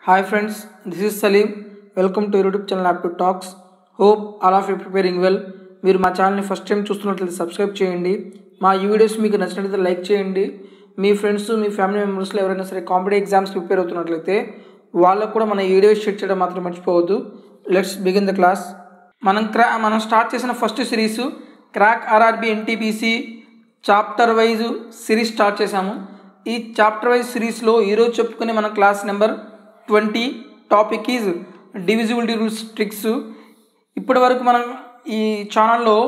Hi friends, this is Salim. Welcome to YouTube channel app to talks hope all of you preparing well మీరు మా ఛానల్ని first time చూస్తున్నట్లయితే subscribe చేయండి మా ఈ వీడియోస్ మీకు నచ్చినట్లయితే లైక్ చేయండి మీ ఫ్రెండ్స్ మీ ఫ్యామిలీ మెంబర్స్లో ఎవరైనా సరే కాంపిటేటివ్ ఎగ్జామ్స్ ప్రిపేర్ అవుతున్నట్లయితే వాళ్ళకు కూడా మన ఈ వీడియోస్ షేర్ చేయడం మాత్రం మర్చిపోవద్దు లెట్స్ బిగిన్ ద క్లాస్ మనం క్రా మనం స్టార్ట్ చేసిన first series crack RRB NTPC chapter wise series start చేశాము ఈ చాప్టర్ వైజ్ సిరీస్లో ఈరోజు చెప్పుకునే మన class number twenty topic is divisibility rules tricks ఇప్పటి వరకు మనం ఈ ఛానల్లో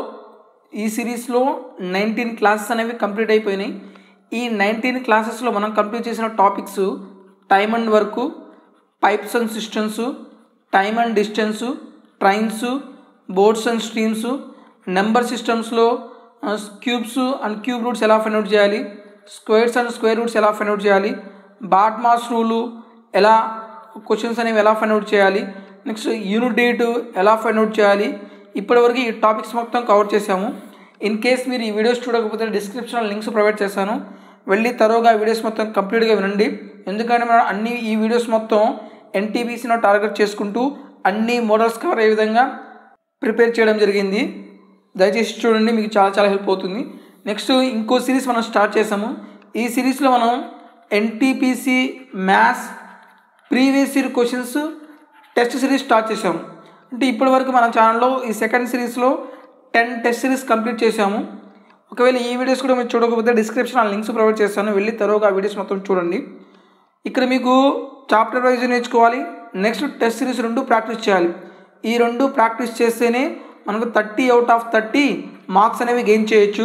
ఈ సిరీస్లో నైన్టీన్ క్లాసెస్ అనేవి కంప్లీట్ అయిపోయినాయి ఈ నైన్టీన్ క్లాసెస్లో మనం కంప్లీట్ చేసిన topics time and work pipes and systems time and distance trains boards and streams number సిస్టమ్స్లో క్యూబ్స్ అండ్ క్యూబ్ రూట్స్ ఎలా ఫైండ్ అవుట్ చేయాలి స్క్వేర్స్ అండ్ స్క్వేర్ రూట్స్ ఎలా ఫైండ్ అవుట్ చేయాలి బాట్ మాస్ రూలు ఎలా questions అనేవి ఎలా find out చేయాలి next unit డేట్ ఎలా ఫైండ్ అవుట్ చేయాలి ఇప్పటివరకు ఈ టాపిక్స్ మొత్తం కవర్ చేశాము ఇన్ కేస్ మీరు ఈ వీడియోస్ చూడకపోతే డిస్క్రిప్షన్లో లింక్స్ ప్రొవైడ్ చేశాను వెళ్ళి తరోగా వీడియోస్ మొత్తం కంప్లీట్గా వినండి ఎందుకంటే మనం అన్ని ఈ వీడియోస్ మొత్తం ఎన్టీబీసీలో టార్గెట్ చేసుకుంటూ అన్ని మోడల్స్ కవర్ అయ్యే విధంగా ప్రిపేర్ చేయడం జరిగింది దయచేసి చూడండి మీకు చాలా చాలా హెల్ప్ అవుతుంది నెక్స్ట్ ఇంకో సిరీస్ మనం స్టార్ట్ చేసాము ఈ సిరీస్లో మనం NTPC maths previous year questions test series start చేసాము అంటే ఇప్పటి వరకు మన ఛానల్లో ఈ సెకండ్ సిరీస్లో టెన్ టెస్ట్ సిరీస్ కంప్లీట్ చేసాము ఒకవేళ ఈ వీడియోస్ కూడా మీరు చూడకపోతే డిస్క్రిప్షన్ ఆ లింక్స్ ప్రొవైడ్ చేస్తాను వెళ్ళి తర్వాత ఆ వీడియోస్ మొత్తం చూడండి ఇక్కడ మీకు చాప్టర్ వైజ్ నేర్చుకోవాలి నెక్స్ట్ టెస్ట్ సిరీస్ రెండు ప్రాక్టీస్ చేయాలి ఈ రెండు ప్రాక్టీస్ చేస్తేనే మనకు thirty out of thirty marks అనేవి గెయిన్ చేయొచ్చు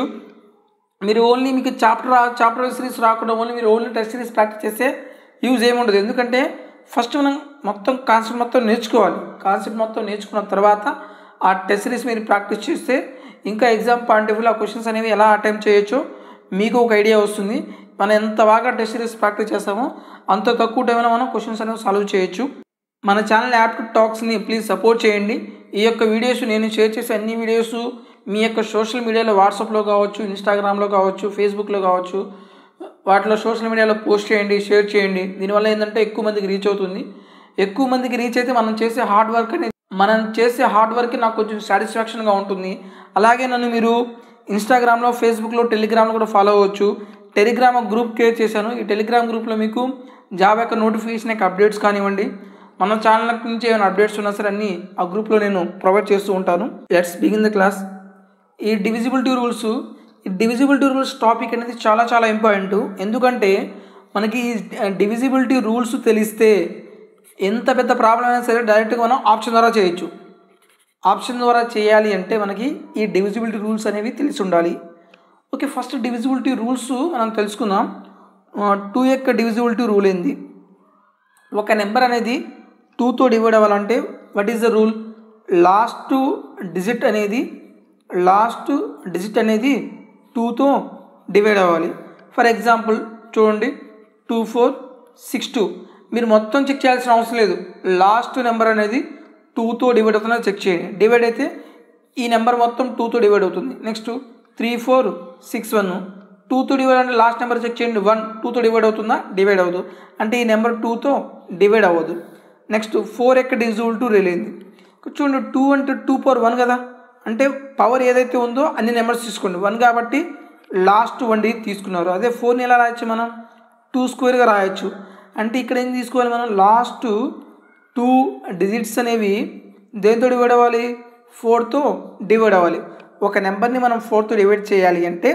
మీరు ఓన్లీ మీకు చాప్టర్ చాప్టర్ సిరీస్ రాకుండా ఓన్లీ మీరు ఓన్లీ టెస్ట్ సిరీస్ ప్రాక్టీస్ చేస్తే యూజ్ ఏముండదు ఎందుకంటే ఫస్ట్ మనం మొత్తం కాన్సెప్ట్ మొత్తం నేర్చుకోవాలి కాన్సెప్ట్ మొత్తం నేర్చుకున్న తర్వాత ఆ టెస్ట్ సిరీస్ మీరు ప్రాక్టీస్ చేస్తే ఇంకా ఎగ్జామ్ పాయింట్ ఆఫ్ వ్యూ ఆ క్వశ్చన్స్ అనేవి ఎలా అటెంప్ట్ చేయొచ్చో మీకు ఒక ఐడియా వస్తుంది మనం ఎంత బాగా టెస్ట్ సిరీస్ ప్రాక్టీస్ చేస్తామో అంత తక్కువ టైంలో మనం క్వశ్చన్స్ అనేవి సాల్వ్ చేయొచ్చు మన ఛానల్ యాప్ టాక్స్ని ప్లీజ్ సపోర్ట్ చేయండి ఈ యొక్క వీడియోస్ నేను షేర్ చేసే అన్ని వీడియోస్ మీ యొక్క సోషల్ మీడియాలో వాట్సాప్లో కావచ్చు ఇన్స్టాగ్రామ్లో కావచ్చు ఫేస్బుక్లో కావచ్చు వాటిలో సోషల్ మీడియాలో పోస్ట్ చేయండి షేర్ చేయండి దీనివల్ల ఏంటంటే ఎక్కువ మందికి రీచ్ అవుతుంది ఎక్కువ మందికి రీచ్ అయితే మనం చేసే హార్డ్ వర్క్ అనేది మనం చేసే హార్డ్ వర్క్ నాకు కొంచెం సాటిస్ఫాక్షన్గా ఉంటుంది అలాగే నన్ను మీరు ఇన్స్టాగ్రామ్లో ఫేస్బుక్లో టెలిగ్రామ్లో కూడా ఫాలో అవ్వచ్చు టెలిగ్రామ్ గ్రూప్ క్రియేట్ చేశాను ఈ టెలిగ్రామ్ గ్రూప్లో మీకు జాబ్ యొక్క నోటిఫికేషన్ యొక్క అప్డేట్స్ కానివ్వండి మన ఛానల్ నుంచి ఏమైనా అప్డేట్స్ ఉన్నా సరే అన్నీ ఆ గ్రూప్లో నేను ప్రొవైడ్ చేస్తూ ఉంటాను లెట్స్ బిగిన్ ద క్లాస్ ఈ డివిజిబిలిటీ రూల్స్ ఈ డివిజిబిలిటీ రూల్స్ టాపిక్ అనేది చాలా చాలా ఇంపార్టెంట్ ఎందుకంటే మనకి ఈ డివిజిబిలిటీ రూల్స్ తెలిస్తే ఎంత పెద్ద ప్రాబ్లం అయినా సరే డైరెక్ట్గా మనం ఆప్షన్ ద్వారా చేయొచ్చు ఆప్షన్ ద్వారా చేయాలి అంటే మనకి ఈ డివిజిబిలిటీ రూల్స్ అనేవి తెలిసి ఉండాలి ఓకే ఫస్ట్ డివిజిబిలిటీ రూల్స్ మనం తెలుసుకుందాం టూ యొక్క డివిజిబిలిటీ రూల్ ఏంది ఒక నెంబర్ అనేది టూతో డివైడ్ అవ్వాలంటే what is the rule last digit అనేది లాస్ట్ డిజిట్ అనేది టూతో డివైడ్ అవ్వాలి ఫర్ ఎగ్జాంపుల్ చూడండి టూ ఫోర్ సిక్స్ టూ మీరు మొత్తం చెక్ చేయాల్సిన అవసరం లేదు లాస్ట్ నెంబర్ అనేది టూతో డివైడ్ అవుతుందో చెక్ చేయండి డివైడ్ అయితే ఈ నెంబర్ మొత్తం టూతో డివైడ్ అవుతుంది next three four six one టూతో డివైడ్ అంటే లాస్ట్ నెంబర్ చెక్ చేయండి వన్ టూతో డివైడ్ అవుతుందా డివైడ్ అవ్వదు అంటే ఈ నెంబర్ టూతో డివైడ్ అవ్వదు నెక్స్ట్ ఫోర్ ఎక్కడ డిజిబుల్ టూ రిలేంది చూడండి టూ అంటే టూ పవర్ వన్ కదా అంటే పవర్ ఏదైతే ఉందో అన్ని నెంబర్స్ తీసుకోండి వన్ కాబట్టి లాస్ట్ వన్ డి తీసుకున్నారు అదే ఫోర్ని ఎలా రాయొచ్చు మనం టూ స్క్వేర్గా రాయొచ్చు అంటే ఇక్కడ ఏం తీసుకోవాలి మనం లాస్ట్ టూ డిజిట్స్ అనేవి దేంతో డివైడ్ అవ్వాలి ఫోర్తో డివైడ్ అవ్వాలి ఒక నెంబర్ని మనం ఫోర్తో డివైడ్ చేయాలి అంటే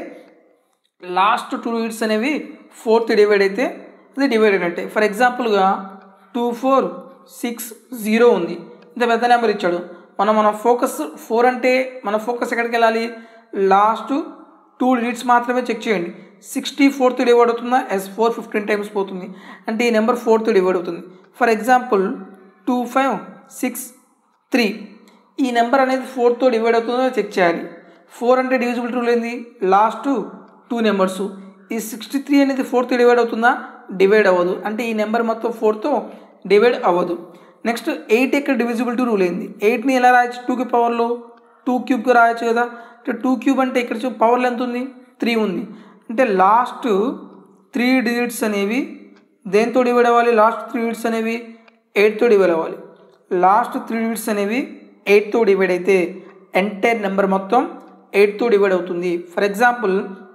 లాస్ట్ టూ డిజిట్స్ అనేవి ఫోర్త్ డివైడ్ అయితే అది డివైడ్ అయినట్టే ఫర్ ఎగ్జాంపుల్గా టూ ఫోర్ సిక్స్ జీరో ఉంది ఇంత పెద్ద నెంబర్ ఇచ్చాడు మనం మన ఫోకస్ ఫోర్ అంటే మన ఫోకస్ ఎక్కడికి వెళ్ళాలి లాస్ట్ టూ డిజిట్స్ మాత్రమే చెక్ చేయండి సిక్స్టీ ఫోర్త్ డివైడ్ అవుతుందా ఎస్ ఫోర్ ఫిఫ్టీన్ టైమ్స్ పోతుంది అంటే ఈ నెంబర్ ఫోర్త్ డివైడ్ అవుతుంది for example two five six three ఈ నెంబర్ అనేది ఫోర్తో డివైడ్ అవుతుందో చెక్ చేయాలి ఫోర్ అంటే డివిజిబిలిటీ రూల్ ఏంది లాస్ట్ టూ నెంబర్స్ ఈ సిక్స్టీ త్రీ అనేది ఫోర్త్ డివైడ్ అవుతుందా డివైడ్ అవ్వదు అంటే ఈ నెంబర్ మొత్తం ఫోర్తో డివైడ్ అవ్వదు నెక్స్ట్ ఎయిట్ ఇక్కడ డివిజిబిలిటీ రూల్ ఏంది ఎయిట్ని ఎలా రాయొచ్చు టూకి పవర్లో టూ క్యూబ్కి రాయొచ్చు కదా అంటే టూ క్యూబ్ అంటే ఇక్కడ చూ పవర్లో ఎంత ఉంది త్రీ ఉంది అంటే లాస్ట్ త్రీ డిజిట్స్ అనేవి దేంతో డివైడ్ అవ్వాలి లాస్ట్ త్రీ డిజిట్స్ అనేవి ఎయిట్తో డివైడ్ అవ్వాలి లాస్ట్ త్రీ డిజిట్స్ అనేవి ఎయిట్తో డివైడ్ అయితే ఎంటైర్ నెంబర్ మొత్తం ఎయిట్తో డివైడ్ అవుతుంది for example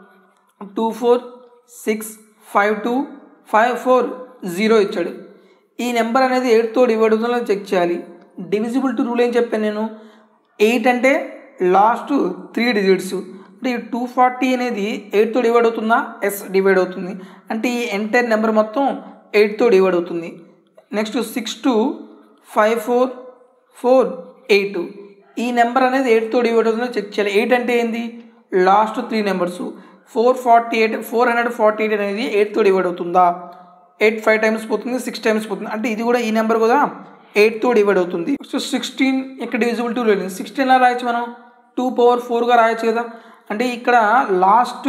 two four six five two five four zero ఇచ్చాడు ఈ నెంబర్ అనేది ఎయిట్తో డివైడ్ అవుతుందో చెక్ చేయాలి డివిజిబిలిటీ రూల్ ఏం చెప్పాను నేను ఎయిట్ అంటే లాస్ట్ త్రీ డిజిట్స్ అంటే ఈ టూ ఫార్టీ అనేది ఎయిట్తో డివైడ్ అవుతుందా ఎస్ డివైడ్ అవుతుంది అంటే ఈ ఎంటైర్ నెంబర్ మొత్తం ఎయిట్తో డివైడ్ అవుతుంది next six two five four four eight ఈ నెంబర్ అనేది ఎయిట్తో డివైడ్ అవుతుందో చెక్ చేయాలి ఎయిట్ అంటే ఏంది last three numbers four forty eight four hundred forty eight అనేది ఎయిట్తో డివైడ్ అవుతుందా ఎయిట్ ఫైవ్ టైమ్స్ పోతుంది సిక్స్ టైమ్స్ పోతుంది అంటే ఇది కూడా ఈ నెంబర్ కూడా ఎయిట్తో డివైడ్ అవుతుంది సో సిక్స్టీన్ ఇక్కడ డివిజిబుల్ టూ లేదు సిక్స్టీన్ ఎలా రాయొచ్చు మనం టూ పవర్ ఫోర్గా రాయొచ్చు కదా అంటే ఇక్కడ లాస్ట్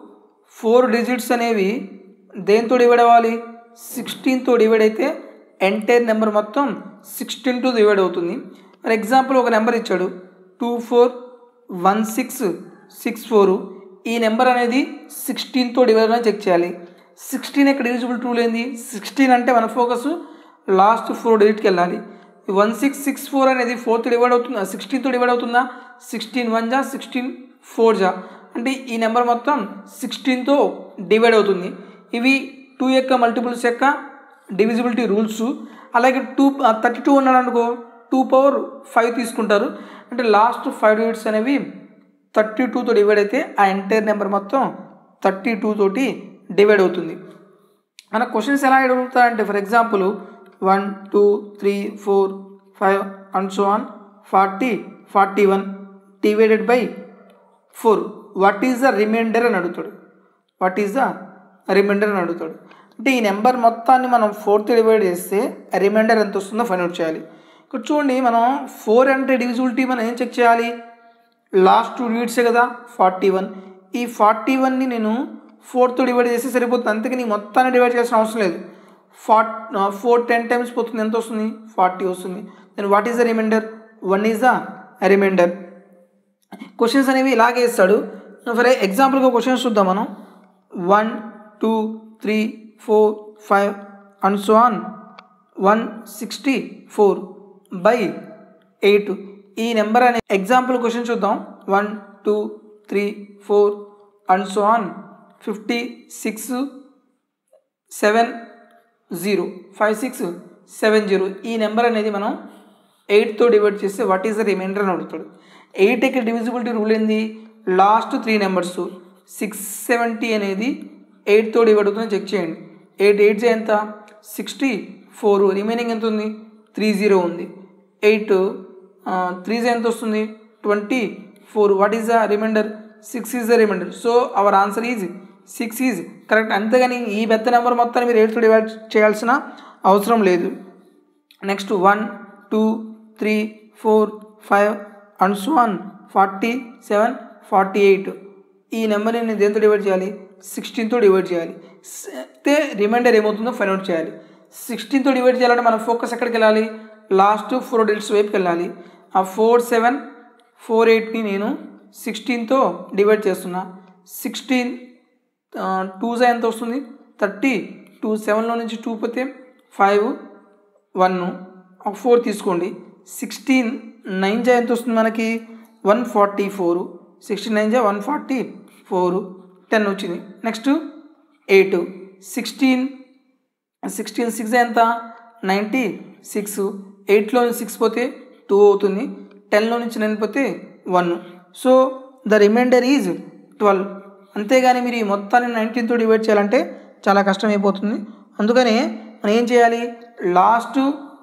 ఫోర్ డిజిట్స్ అనేవి దేంతో డివైడ్ అవ్వాలి సిక్స్టీన్తో డివైడ్ అయితే ఎంటైర్ నెంబర్ మొత్తం సిక్స్టీన్తో డివైడ్ అవుతుంది ఫర్ ఎగ్జాంపుల్ ఒక నెంబర్ ఇచ్చాడు two four one six six four ఈ నెంబర్ అనేది సిక్స్టీన్తో డివైడ్ అని చెక్ చేయాలి సిక్స్టీన్ ఇక్కడ డివిజిబుల్ టూ లేని సిక్స్టీన్ అంటే మన ఫోకస్ లాస్ట్ ఫోర్ డిజిట్కి వెళ్ళాలి వన్ సిక్స్ సిక్స్ ఫోర్ అనేది ఫోర్త్ డివైడ్ అవుతుందా సిక్స్టీన్తో డివైడ్ అవుతుందా సిక్స్టీన్ వన్ జా సిక్స్టీన్ ఫోర్ జా అంటే ఈ నెంబర్ మొత్తం సిక్స్టీన్తో డివైడ్ అవుతుంది ఇవి టూ యొక్క మల్టిపుల్స్ యొక్క డివిజిబిలిటీ రూల్స్ అలాగే టూ థర్టీ టూ ఉన్నాడు అనుకో టూ పవర్ ఫైవ్ తీసుకుంటారు అంటే లాస్ట్ ఫైవ్ డిజిట్స్ అనేవి థర్టీ టూతో డివైడ్ అయితే ఆ ఎంటైర్ నెంబర్ మొత్తం థర్టీ టూ తోటి డివైడ్ అవుతుంది మన క్వశ్చన్స్ ఎలా అడుగుతాయంటే for example one two three four five and so on forty forty one divided by four what is the reminder అని అడుగుతాడు వాట్ ఈజ్ ద రిమైండర్ అని అడుగుతాడు అంటే ఈ నెంబర్ మొత్తాన్ని మనం ఫోర్త్ డివైడ్ చేస్తే రిమైండర్ ఎంత వస్తుందో ఫైండ్ అవుట్ చేయాలి ఇక్కడ చూడండి మనం ఫోర్ అంటే డివిజిబిలిటీ మనం ఏం చెక్ చేయాలి లాస్ట్ టూ డిజిట్సే కదా ఫార్టీ వన్ ఈ ఫార్టీ వన్ని నేను ఫోర్తో డివైడ్ చేస్తే సరిపోతుంది అంతేకాని ఈ మొత్తాన్ని డివైడ్ చేసిన అవసరం లేదు ఫార్ ఫోర్ టెన్ టైమ్స్ పోతుంది ఎంత వస్తుంది ఫార్టీ వస్తుంది then what is the remainder one is the remainder questions అనేవి ఇలాగే ఇస్తాడు ఫర్ ఎగ్జాంపుల్గా క్వశ్చన్స్ చూద్దాం మనం one two three four five and so on one sixty four by eight ఈ నెంబర్ అనే ఎగ్జాంపుల్ క్వశ్చన్ చూద్దాం one two three four and so on fifty six seven zero five six seven zero ఈ number అనేది మనం ఎయిట్తో divide చేస్తే what is the reminder అని అడుగుతాడు ఎయిట్ యొక్క డివిజిబిలిటీ రూల్ ఏంది last three numbers six seventy అనేది ఎయిట్తో డివైడ్ అవుతుందని చెక్ చేయండి ఎయిట్ ఎయిట్ ఎంత సిక్స్టీ ఫోర్ రిమైనింగ్ ఎంత ఉంది త్రీ జీరో ఉంది ఎయిట్ త్రీ ఎంత వస్తుంది twenty four what is the remainder six is the remainder so our answer is six is correct అంతేగాని ఈ పెద్ద నెంబర్ మొత్తాన్ని మీరు ఎయిట్తో డివైడ్ చేయాల్సిన అవసరం లేదు next one two three four five and so one forty seven forty eight ఈ నెంబర్ని నేను దేంతో డివైడ్ చేయాలి సిక్స్టీన్తో డివైడ్ చేయాలి అయితే రిమైండర్ ఏమవుతుందో ఫైండ్ అవుట్ చేయాలి సిక్స్టీన్తో డివైడ్ చేయాలంటే మన ఫోకస్ ఎక్కడికి వెళ్ళాలి లాస్ట్ ఫోర్ డిజిట్స్ వైపుకి వెళ్ళాలి ఆ ఫోర్ సెవెన్ ఫోర్ ఎయిట్ని నేను సిక్స్టీన్తో డివైడ్ చేస్తున్నా సిక్స్టీన్ టూ జా ఎంత వస్తుంది థర్టీ టూ సెవెన్లో నుంచి టూ పోతే ఫైవ్ వన్ ఒక ఫోర్ తీసుకోండి సిక్స్టీన్ నైన్ జా ఎంత వస్తుంది మనకి one forty four sixteen nine జా వన్ ఫార్టీ ఫోర్ టెన్ వచ్చింది next eight sixteen sixteen six ఎంత నైంటీ సిక్స్ ఎయిట్లో నుంచి సిక్స్ పోతే టూ అవుతుంది టెన్లో నుంచి నైన్ పోతే one so the remainder is twelve అంతేగాని మీరు ఈ మొత్తాన్ని నైన్టీన్తో డివైడ్ చేయాలంటే చాలా కష్టమైపోతుంది అందుకనే మనం ఏం చేయాలి లాస్ట్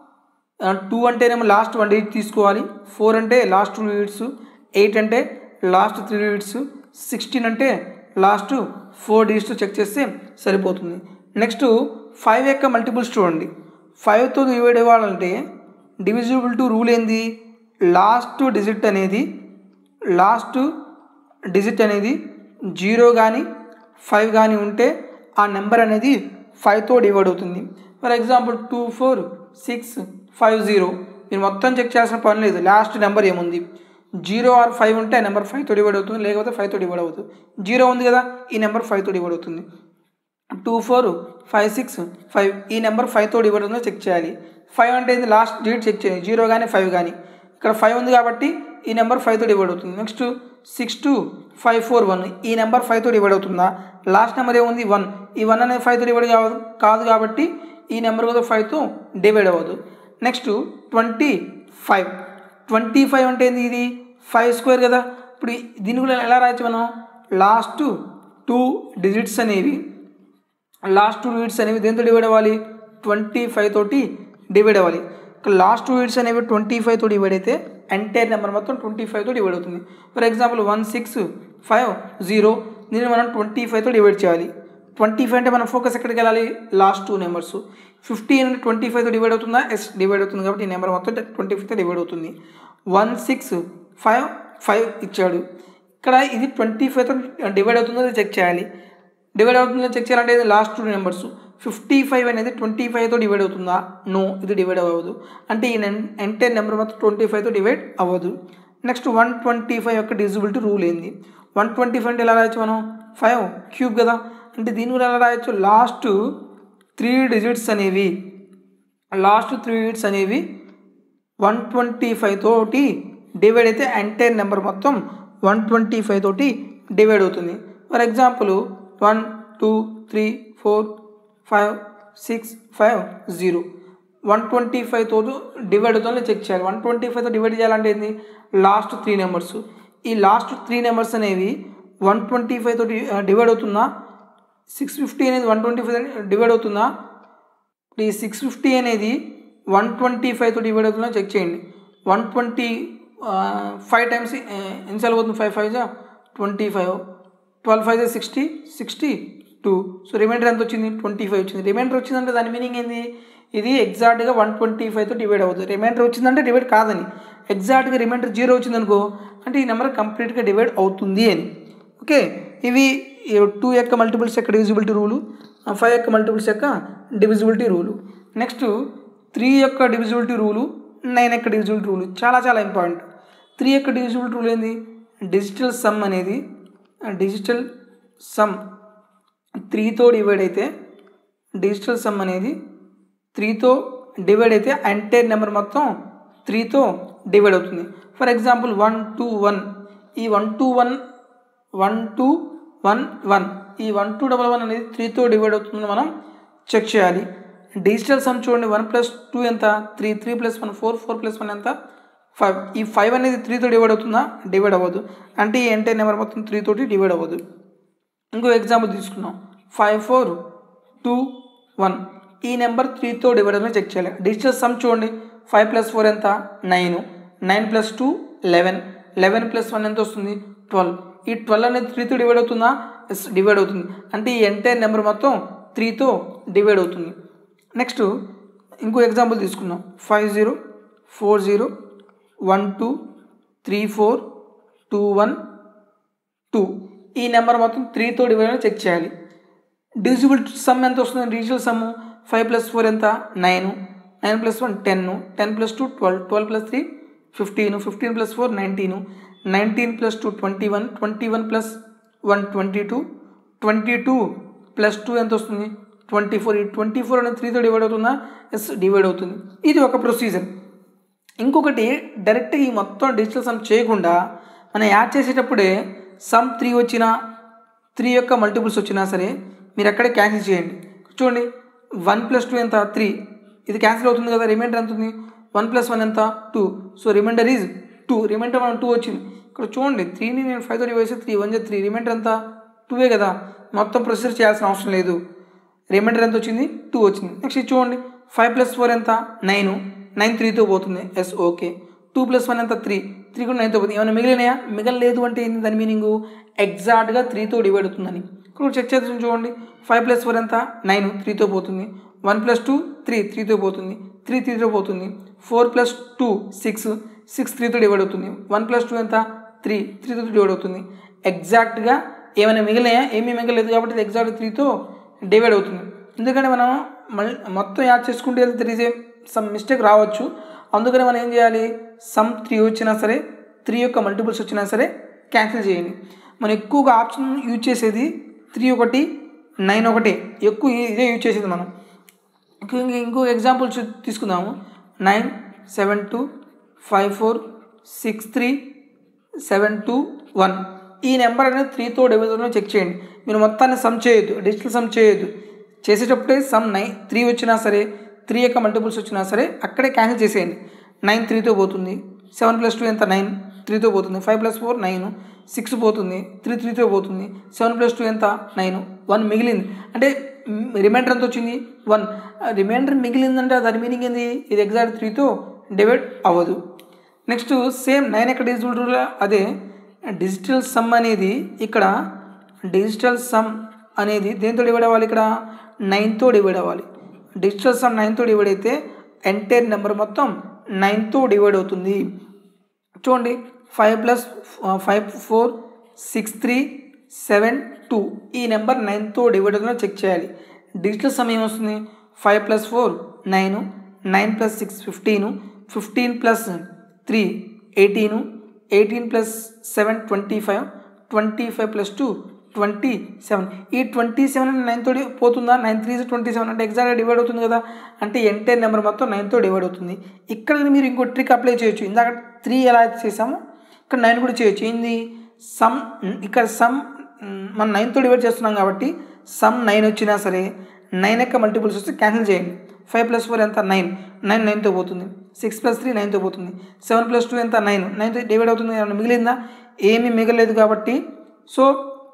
టూ అంటేనేమో లాస్ట్ వన్ డిజిట్ తీసుకోవాలి ఫోర్ అంటే లాస్ట్ టూ డిజిట్స్ ఎయిట్ అంటే లాస్ట్ త్రీ డిజిట్స్ సిక్స్టీన్ అంటే లాస్ట్ ఫోర్ డిజిట్స్ చెక్ చేస్తే సరిపోతుంది నెక్స్ట్ ఫైవ్ యొక్క మల్టిపుల్స్ చూడండి ఫైవ్తో డివైడ్ అవ్వాలంటే డివిజిబుల్ టు రూల్ ఏంది లాస్ట్ డిజిట్ అనేది లాస్ట్ డిజిట్ అనేది జీరో కానీ ఫైవ్ కానీ ఉంటే ఆ నెంబర్ అనేది ఫైవ్తో డివైడ్ అవుతుంది for example two four six five zero మీరు మొత్తం చెక్ చేయాల్సిన పని లేదు లాస్ట్ నెంబర్ ఏముంది జీరో ఆర్ ఫైవ్ ఉంటే ఆ నెంబర్ ఫైవ్తో డివైడ్ అవుతుంది లేకపోతే ఫైవ్తో డివైడ్ అవుతుంది జీరో ఉంది కదా ఈ నెంబర్ ఫైవ్తో డివైడ్ అవుతుంది two four five six five ఈ నెంబర్ ఫైవ్ తోటి డివైడ్ ఉందో చెక్ చేయాలి ఫైవ్ అంటే ఏంది లాస్ట్ డిజిట్ చెక్ చేయాలి జీరో కానీ ఫైవ్ కానీ ఇక్కడ ఫైవ్ ఉంది కాబట్టి ఈ నెంబర్ ఫైవ్తో డివైడ్ అవుతుంది next six two five four one ఈ నెంబర్ ఫైవ్తో డివైడ్ అవుతుందా లాస్ట్ నెంబర్ ఏముంది వన్ ఈ వన్ అనేది ఫైవ్తో డివైడ్ కాదు కాదు కాబట్టి ఈ నెంబర్ కూడా ఫైవ్తో డివైడ్ అవ్వదు next twenty five twenty five అంటే ఏంది ఇది ఫైవ్ స్క్వేర్ కదా ఇప్పుడు దీన్ని కూడా ఎలా రాయొచ్చు మనం లాస్ట్ టూ డిజిట్స్ అనేవి లాస్ట్ టూ డిజిట్స్ అనేవి దేంతో డివైడ్ అవ్వాలి ట్వంటీ ఫైవ్ తోటి డివైడ్ అవ్వాలి లాస్ట్ టూ డిజిట్స్ అనేవి ట్వంటీ ఫైవ్ తోటి డివైడ్ అయితే ఎంటైర్ నెంబర్ మొత్తం ట్వంటీ ఫైవ్తో డివైడ్ అవుతుంది for example one six five zero దీన్ని మనం ట్వంటీ ఫైవ్తో డివైడ్ చేయాలి ట్వంటీ ఫైవ్ అంటే మనం ఫోకస్ ఎక్కడికి వెళ్ళాలి లాస్ట్ టూ నెంబర్స్ ఫిఫ్టీ అంటే ట్వంటీ ఫైవ్తో డివైడ్ అవుతుందా ఎస్ డివైడ్ అవుతుంది కాబట్టి ఈ నెంబర్ మొత్తం ట్వంటీ ఫైవ్తో డివైడ్ అవుతుంది వన్ సిక్స్ ఫైవ్ ఫైవ్ ఇచ్చాడు ఇక్కడ ఇది ట్వంటీ ఫైవ్తో డివైడ్ అవుతుందో చెక్ చేయాలి డివైడ్ అవుతుందో చెక్ చేయాలంటే ఇది last two numbers fifty five అనేది ట్వంటీ ఫైవ్తో డివైడ్ అవుతుందా నో ఇది డివైడ్ అవ్వదు అంటే ఈ ఎంటైర్ నెంబర్ మొత్తం ట్వంటీ ఫైవ్తో డివైడ్ అవ్వదు నెక్స్ట్ వన్ ట్వంటీ ఫైవ్ యొక్క డిజిబిలిటీ రూల్ ఏంది వన్ ట్వంటీ ఫైవ్ అంటే ఎలా రాయొచ్చు మనం ఫైవ్ క్యూబ్ కదా అంటే దీని కూడా ఎలా రాయొచ్చు లాస్ట్ త్రీ డిజిట్స్ అనేవి లాస్ట్ త్రీ డిజిట్స్ అనేవి వన్ ట్వంటీ ఫైవ్ తోటి డివైడ్ అయితే ఎంటైర్ నెంబర్ మొత్తం వన్ ట్వంటీ ఫైవ్ తోటి డివైడ్ అవుతుంది for example one two three four five six five zero one twenty ఫైవ్తో డివైడ్ అవుతుందో చెక్ చేయాలి వన్ ట్వంటీ ఫైవ్తో డివైడ్ చేయాలంటే ఏంది లాస్ట్ త్రీ నెంబర్స్ ఈ లాస్ట్ త్రీ నెంబర్స్ అనేవి వన్ ట్వంటీ ఫైవ్తో డివైడ్ అవుతుందా సిక్స్ ఫిఫ్టీ అనేది వన్ ట్వంటీ ఫైవ్ డివైడ్ అవుతుందా ఈ సిక్స్ ఫిఫ్టీ అనేది వన్ ట్వంటీ ఫైవ్తో డివైడ్ అవుతుందో చెక్ చేయండి వన్ ట్వంటీ ఫైవ్ టైమ్స్ ఎన్నిసార్లు పోతుంది ఫైవ్ ఫైవ్ జా ట్వంటీ ఫైవ్ ట్వెల్వ్ ఫైవ్ జా sixty sixty two so reminder ఎంత వచ్చింది ట్వంటీ ఫైవ్ వచ్చింది రిమైండర్ వచ్చిందంటే దాని మీనింగ్ ఏంది ఇది ఎగ్జాక్ట్గా వన్ ట్వంటీ ఫైవ్తో డివైడ్ అవుతుంది రిమైండర్ వచ్చిందంటే డివైడ్ కాదని ఎగ్జాక్ట్గా రిమైండర్ జీరో వచ్చిందనుకో అంటే ఈ నెంబర్ కంప్లీట్గా డివైడ్ అవుతుంది అని ఓకే ఇవి టూ యొక్క మల్టిపుల్స్ యొక్క డివిజిబిలిటీ రూలు ఫైవ్ యొక్క మల్టిపుల్స్ యొక్క డివిజిబిలిటీ రూలు నెక్స్ట్ త్రీ యొక్క డివిజిబిలిటీ రూలు నైన్ యొక్క డివిజిబిలిటీ రూలు చాలా చాలా ఇంపార్టెంట్ త్రీ యొక్క డివిజిబిలిటీ రూల్ ఏంది డిజిటల్ సమ్ అనేది డిజిటల్ సమ్ త్రీతో డివైడ్ అయితే డిజిటల్ సమ్ అనేది త్రీతో డివైడ్ అయితే ఎంటైర్ నెంబర్ మొత్తం త్రీతో డివైడ్ అవుతుంది for example one two one ఈ one two one one two one one ఈ వన్ టూ డబల్ వన్ అనేది త్రీతో డివైడ్ అవుతుందని మనం చెక్ చేయాలి డిజిటల్ సమ్ చూడండి వన్ ప్లస్ టూ ఎంత three three plus one four four plus one ఎంత ఫైవ్ ఈ ఫైవ్ అనేది త్రీతో డివైడ్ అవుతుందా డివైడ్ అవ్వదు అంటే ఈ ఎంటైర్ నెంబర్ మొత్తం త్రీ తోటి డివైడ్ అవ్వదు ఇంకో ఎగ్జాంపుల్ తీసుకున్నాం ఫైవ్ ఫోర్ టూ వన్ ఈ నెంబర్ త్రీతో డివైడ్ అని చెక్ చేయాలి డిజిటల్ సమ్ చూడండి ఫైవ్ ప్లస్ ఫోర్ ఎంత nine nine plus two eleven eleven plus one ఎంత వస్తుంది ట్వెల్వ్ ఈ ట్వెల్వ్ అనేది త్రీతో డివైడ్ అవుతుందా ఎస్ డివైడ్ అవుతుంది అంటే ఈ ఎంటైర్ నెంబర్ మొత్తం త్రీతో డివైడ్ అవుతుంది నెక్స్ట్ ఇంకో ఎగ్జాంపుల్ తీసుకుందాం five zero four zero one two three four two one two ఈ నెంబర్ మొత్తం త్రీతో డివైడ్ అని చెక్ చేయాలి డిజిబుల్ సమ్ ఎంత వస్తుంది digital sum five plus four ఎంత nine nine plus one ten ten plus two twelve twelve plus three fifteen fifteen plus four nineteen nineteen plus two twenty one twenty one plus one twenty two twenty two plus two ఎంత వస్తుంది twenty four ఈ twenty four అనేది త్రీతో divide అవుతుందా yes divide అవుతుంది ఇది ఒక procedure ఇంకొకటి డైరెక్ట్ ఈ మొత్తం డిజిటల్ సమ్ చేయకుండా మనం యాడ్ చేసేటప్పుడే సమ్ త్రీ వచ్చినా త్రీ యొక్క మల్టిపుల్స్ వచ్చినా సరే మీరు అక్కడే క్యాన్సిల్ చేయండి చూడండి వన్ ప్లస్ టూ ఎంత త్రీ ఇది క్యాన్సిల్ అవుతుంది కదా రిమైండర్ ఎంత ఉంది వన్ ప్లస్ వన్ ఎంత two so reminder is two reminder మనం టూ వచ్చింది ఇక్కడ చూడండి త్రీని నేను ఫైవ్ తోటి వేసి త్రీ వన్ జే త్రీ రిమైండర్ ఎంత టూవే కదా మొత్తం ప్రొసీజర్ చేయాల్సిన అవసరం లేదు రిమైండర్ ఎంత వచ్చింది టూ వచ్చింది నెక్స్ట్ ఇది చూడండి ఫైవ్ ప్లస్ ఫోర్ ఎంత నైన్ నైన్ త్రీతో పోతుంది yes okay two plus one ఎంత త్రీ త్రీ కూడా నైన్తో పోతుంది ఏమైనా మిగిలినాయా మిగలలేదు అంటే ఏంది దాని మీనింగ్ ఎగ్జాక్ట్గా త్రీతో డివైడ్ అవుతుందని ఇక్కడ చెక్ చేసి చూడండి ఫైవ్ ప్లస్ ఫోర్ ఎంత నైన్ త్రీతో పోతుంది వన్ ప్లస్ టూ త్రీ త్రీతో పోతుంది త్రీ త్రీతో పోతుంది four plus two six six త్రీతో డివైడ్ అవుతుంది వన్ ప్లస్ టూ ఎంత త్రీ త్రీతో డివైడ్ అవుతుంది ఎగ్జాక్ట్గా ఏమైనా మిగిలినాయా ఏమీ మిగలేదు కాబట్టి ఇది ఎగ్జాక్ట్ త్రీతో డివైడ్ అవుతుంది ఎందుకంటే మనం మళ్ళీ మొత్తం యాడ్ చేసుకుంటే వెళ్తే తెలిసే సమ్ మిస్టేక్ రావచ్చు అందుకని మనం ఏం చేయాలి సమ్ త్రీ వచ్చినా సరే త్రీ యొక్క మల్టిపుల్స్ వచ్చినా సరే క్యాన్సిల్ చేయండి మనం ఎక్కువగా ఆప్షన్ యూజ్ చేసేది త్రీ ఒకటి నైన్ ఒకటే ఎక్కువ ఇదే యూజ్ చేసేది మనం ఇంకో ఇంకో ఎగ్జాంపుల్ చూ- తీసుకుందాము nine seven two five four six three seven two one ఈ నెంబర్ అనేది త్రీతో డివిజన్లో చెక్ చేయండి మీరు మొత్తాన్ని సమ్ చేయొద్దు డిజిటల్ సమ్ చేయొద్దు చేసేటప్పుడే సమ్ నైన్ త్రీ వచ్చినా సరే త్రీ యొక్క మల్టిపుల్స్ వచ్చినా సరే అక్కడే క్యాన్సిల్ చేసేయండి నైన్ త్రీతో పోతుంది సెవెన్ ప్లస్ టూ ఎంత నైన్ త్రీతో పోతుంది five plus four nine six పోతుంది త్రీ త్రీతో పోతుంది సెవెన్ ప్లస్ టూ ఎంత నైన్ వన్ మిగిలింది అంటే రిమైండర్ ఎంత వచ్చింది వన్ రిమైండర్ మిగిలిందంటే దాని మీనింగ్ ఏంది ఇది ఎగ్జాక్ట్ త్రీతో డివైడ్ అవ్వదు నెక్స్ట్ సేమ్ నైన్ ఎక్కడ డిజిటల్ రూల్ అదే డిజిటల్ సమ్ అనేది ఇక్కడ డిజిటల్ సమ్ అనేది దేంతో డివైడ్ అవ్వాలి ఇక్కడ నైన్తో డివైడ్ అవ్వాలి డిజిటల్ సమ్ నైన్తో డివైడ్ అయితే ఎంటైర్ నెంబర్ మొత్తం నైన్తో డివైడ్ అవుతుంది చూడండి five plus five four six three seven two ఈ నెంబర్ నైన్తో డివైడ్ అవుతుందో చెక్ చేయాలి డిజిటల్ సమ్ ఏమొస్తుంది five plus four nine nine plus six fifteen fifteen plus three eighteen eighteen plus seven twenty five twenty five plus two twenty seven ఈ twenty seven nine తోటి పోతుందా nine three twenty seven అంటే ఎగ్జాక్ట్గా divide అవుతుంది కదా అంటే entire number మొత్తం నైన్తో డివైడ్ అవుతుంది ఇక్కడ మీరు ఇంకో ట్రిక్ అప్లై చేయొచ్చు ఇందాక త్రీ ఎలా చేసామో ఇక్కడ నైన్ కూడా చేయొచ్చు ఏంది సమ్ ఇక్కడ సమ్ మనం నైన్తో డివైడ్ చేస్తున్నాం కాబట్టి సమ్ నైన్ వచ్చినా సరే నైన్ యొక్క మల్టిపుల్స్ వస్తే క్యాన్సిల్ చేయండి ఫైవ్ ప్లస్ ఫోర్ ఎంత నైన్ నైన్ నైన్తో పోతుంది సిక్స్ ప్లస్ త్రీ నైన్తో పోతుంది సెవెన్ ప్లస్ టూ ఎంత నైన్ నైన్తో డివైడ్ అవుతుంది ఏమన్నా మిగిలిందా ఏమీ మిగలేదు కాబట్టి సో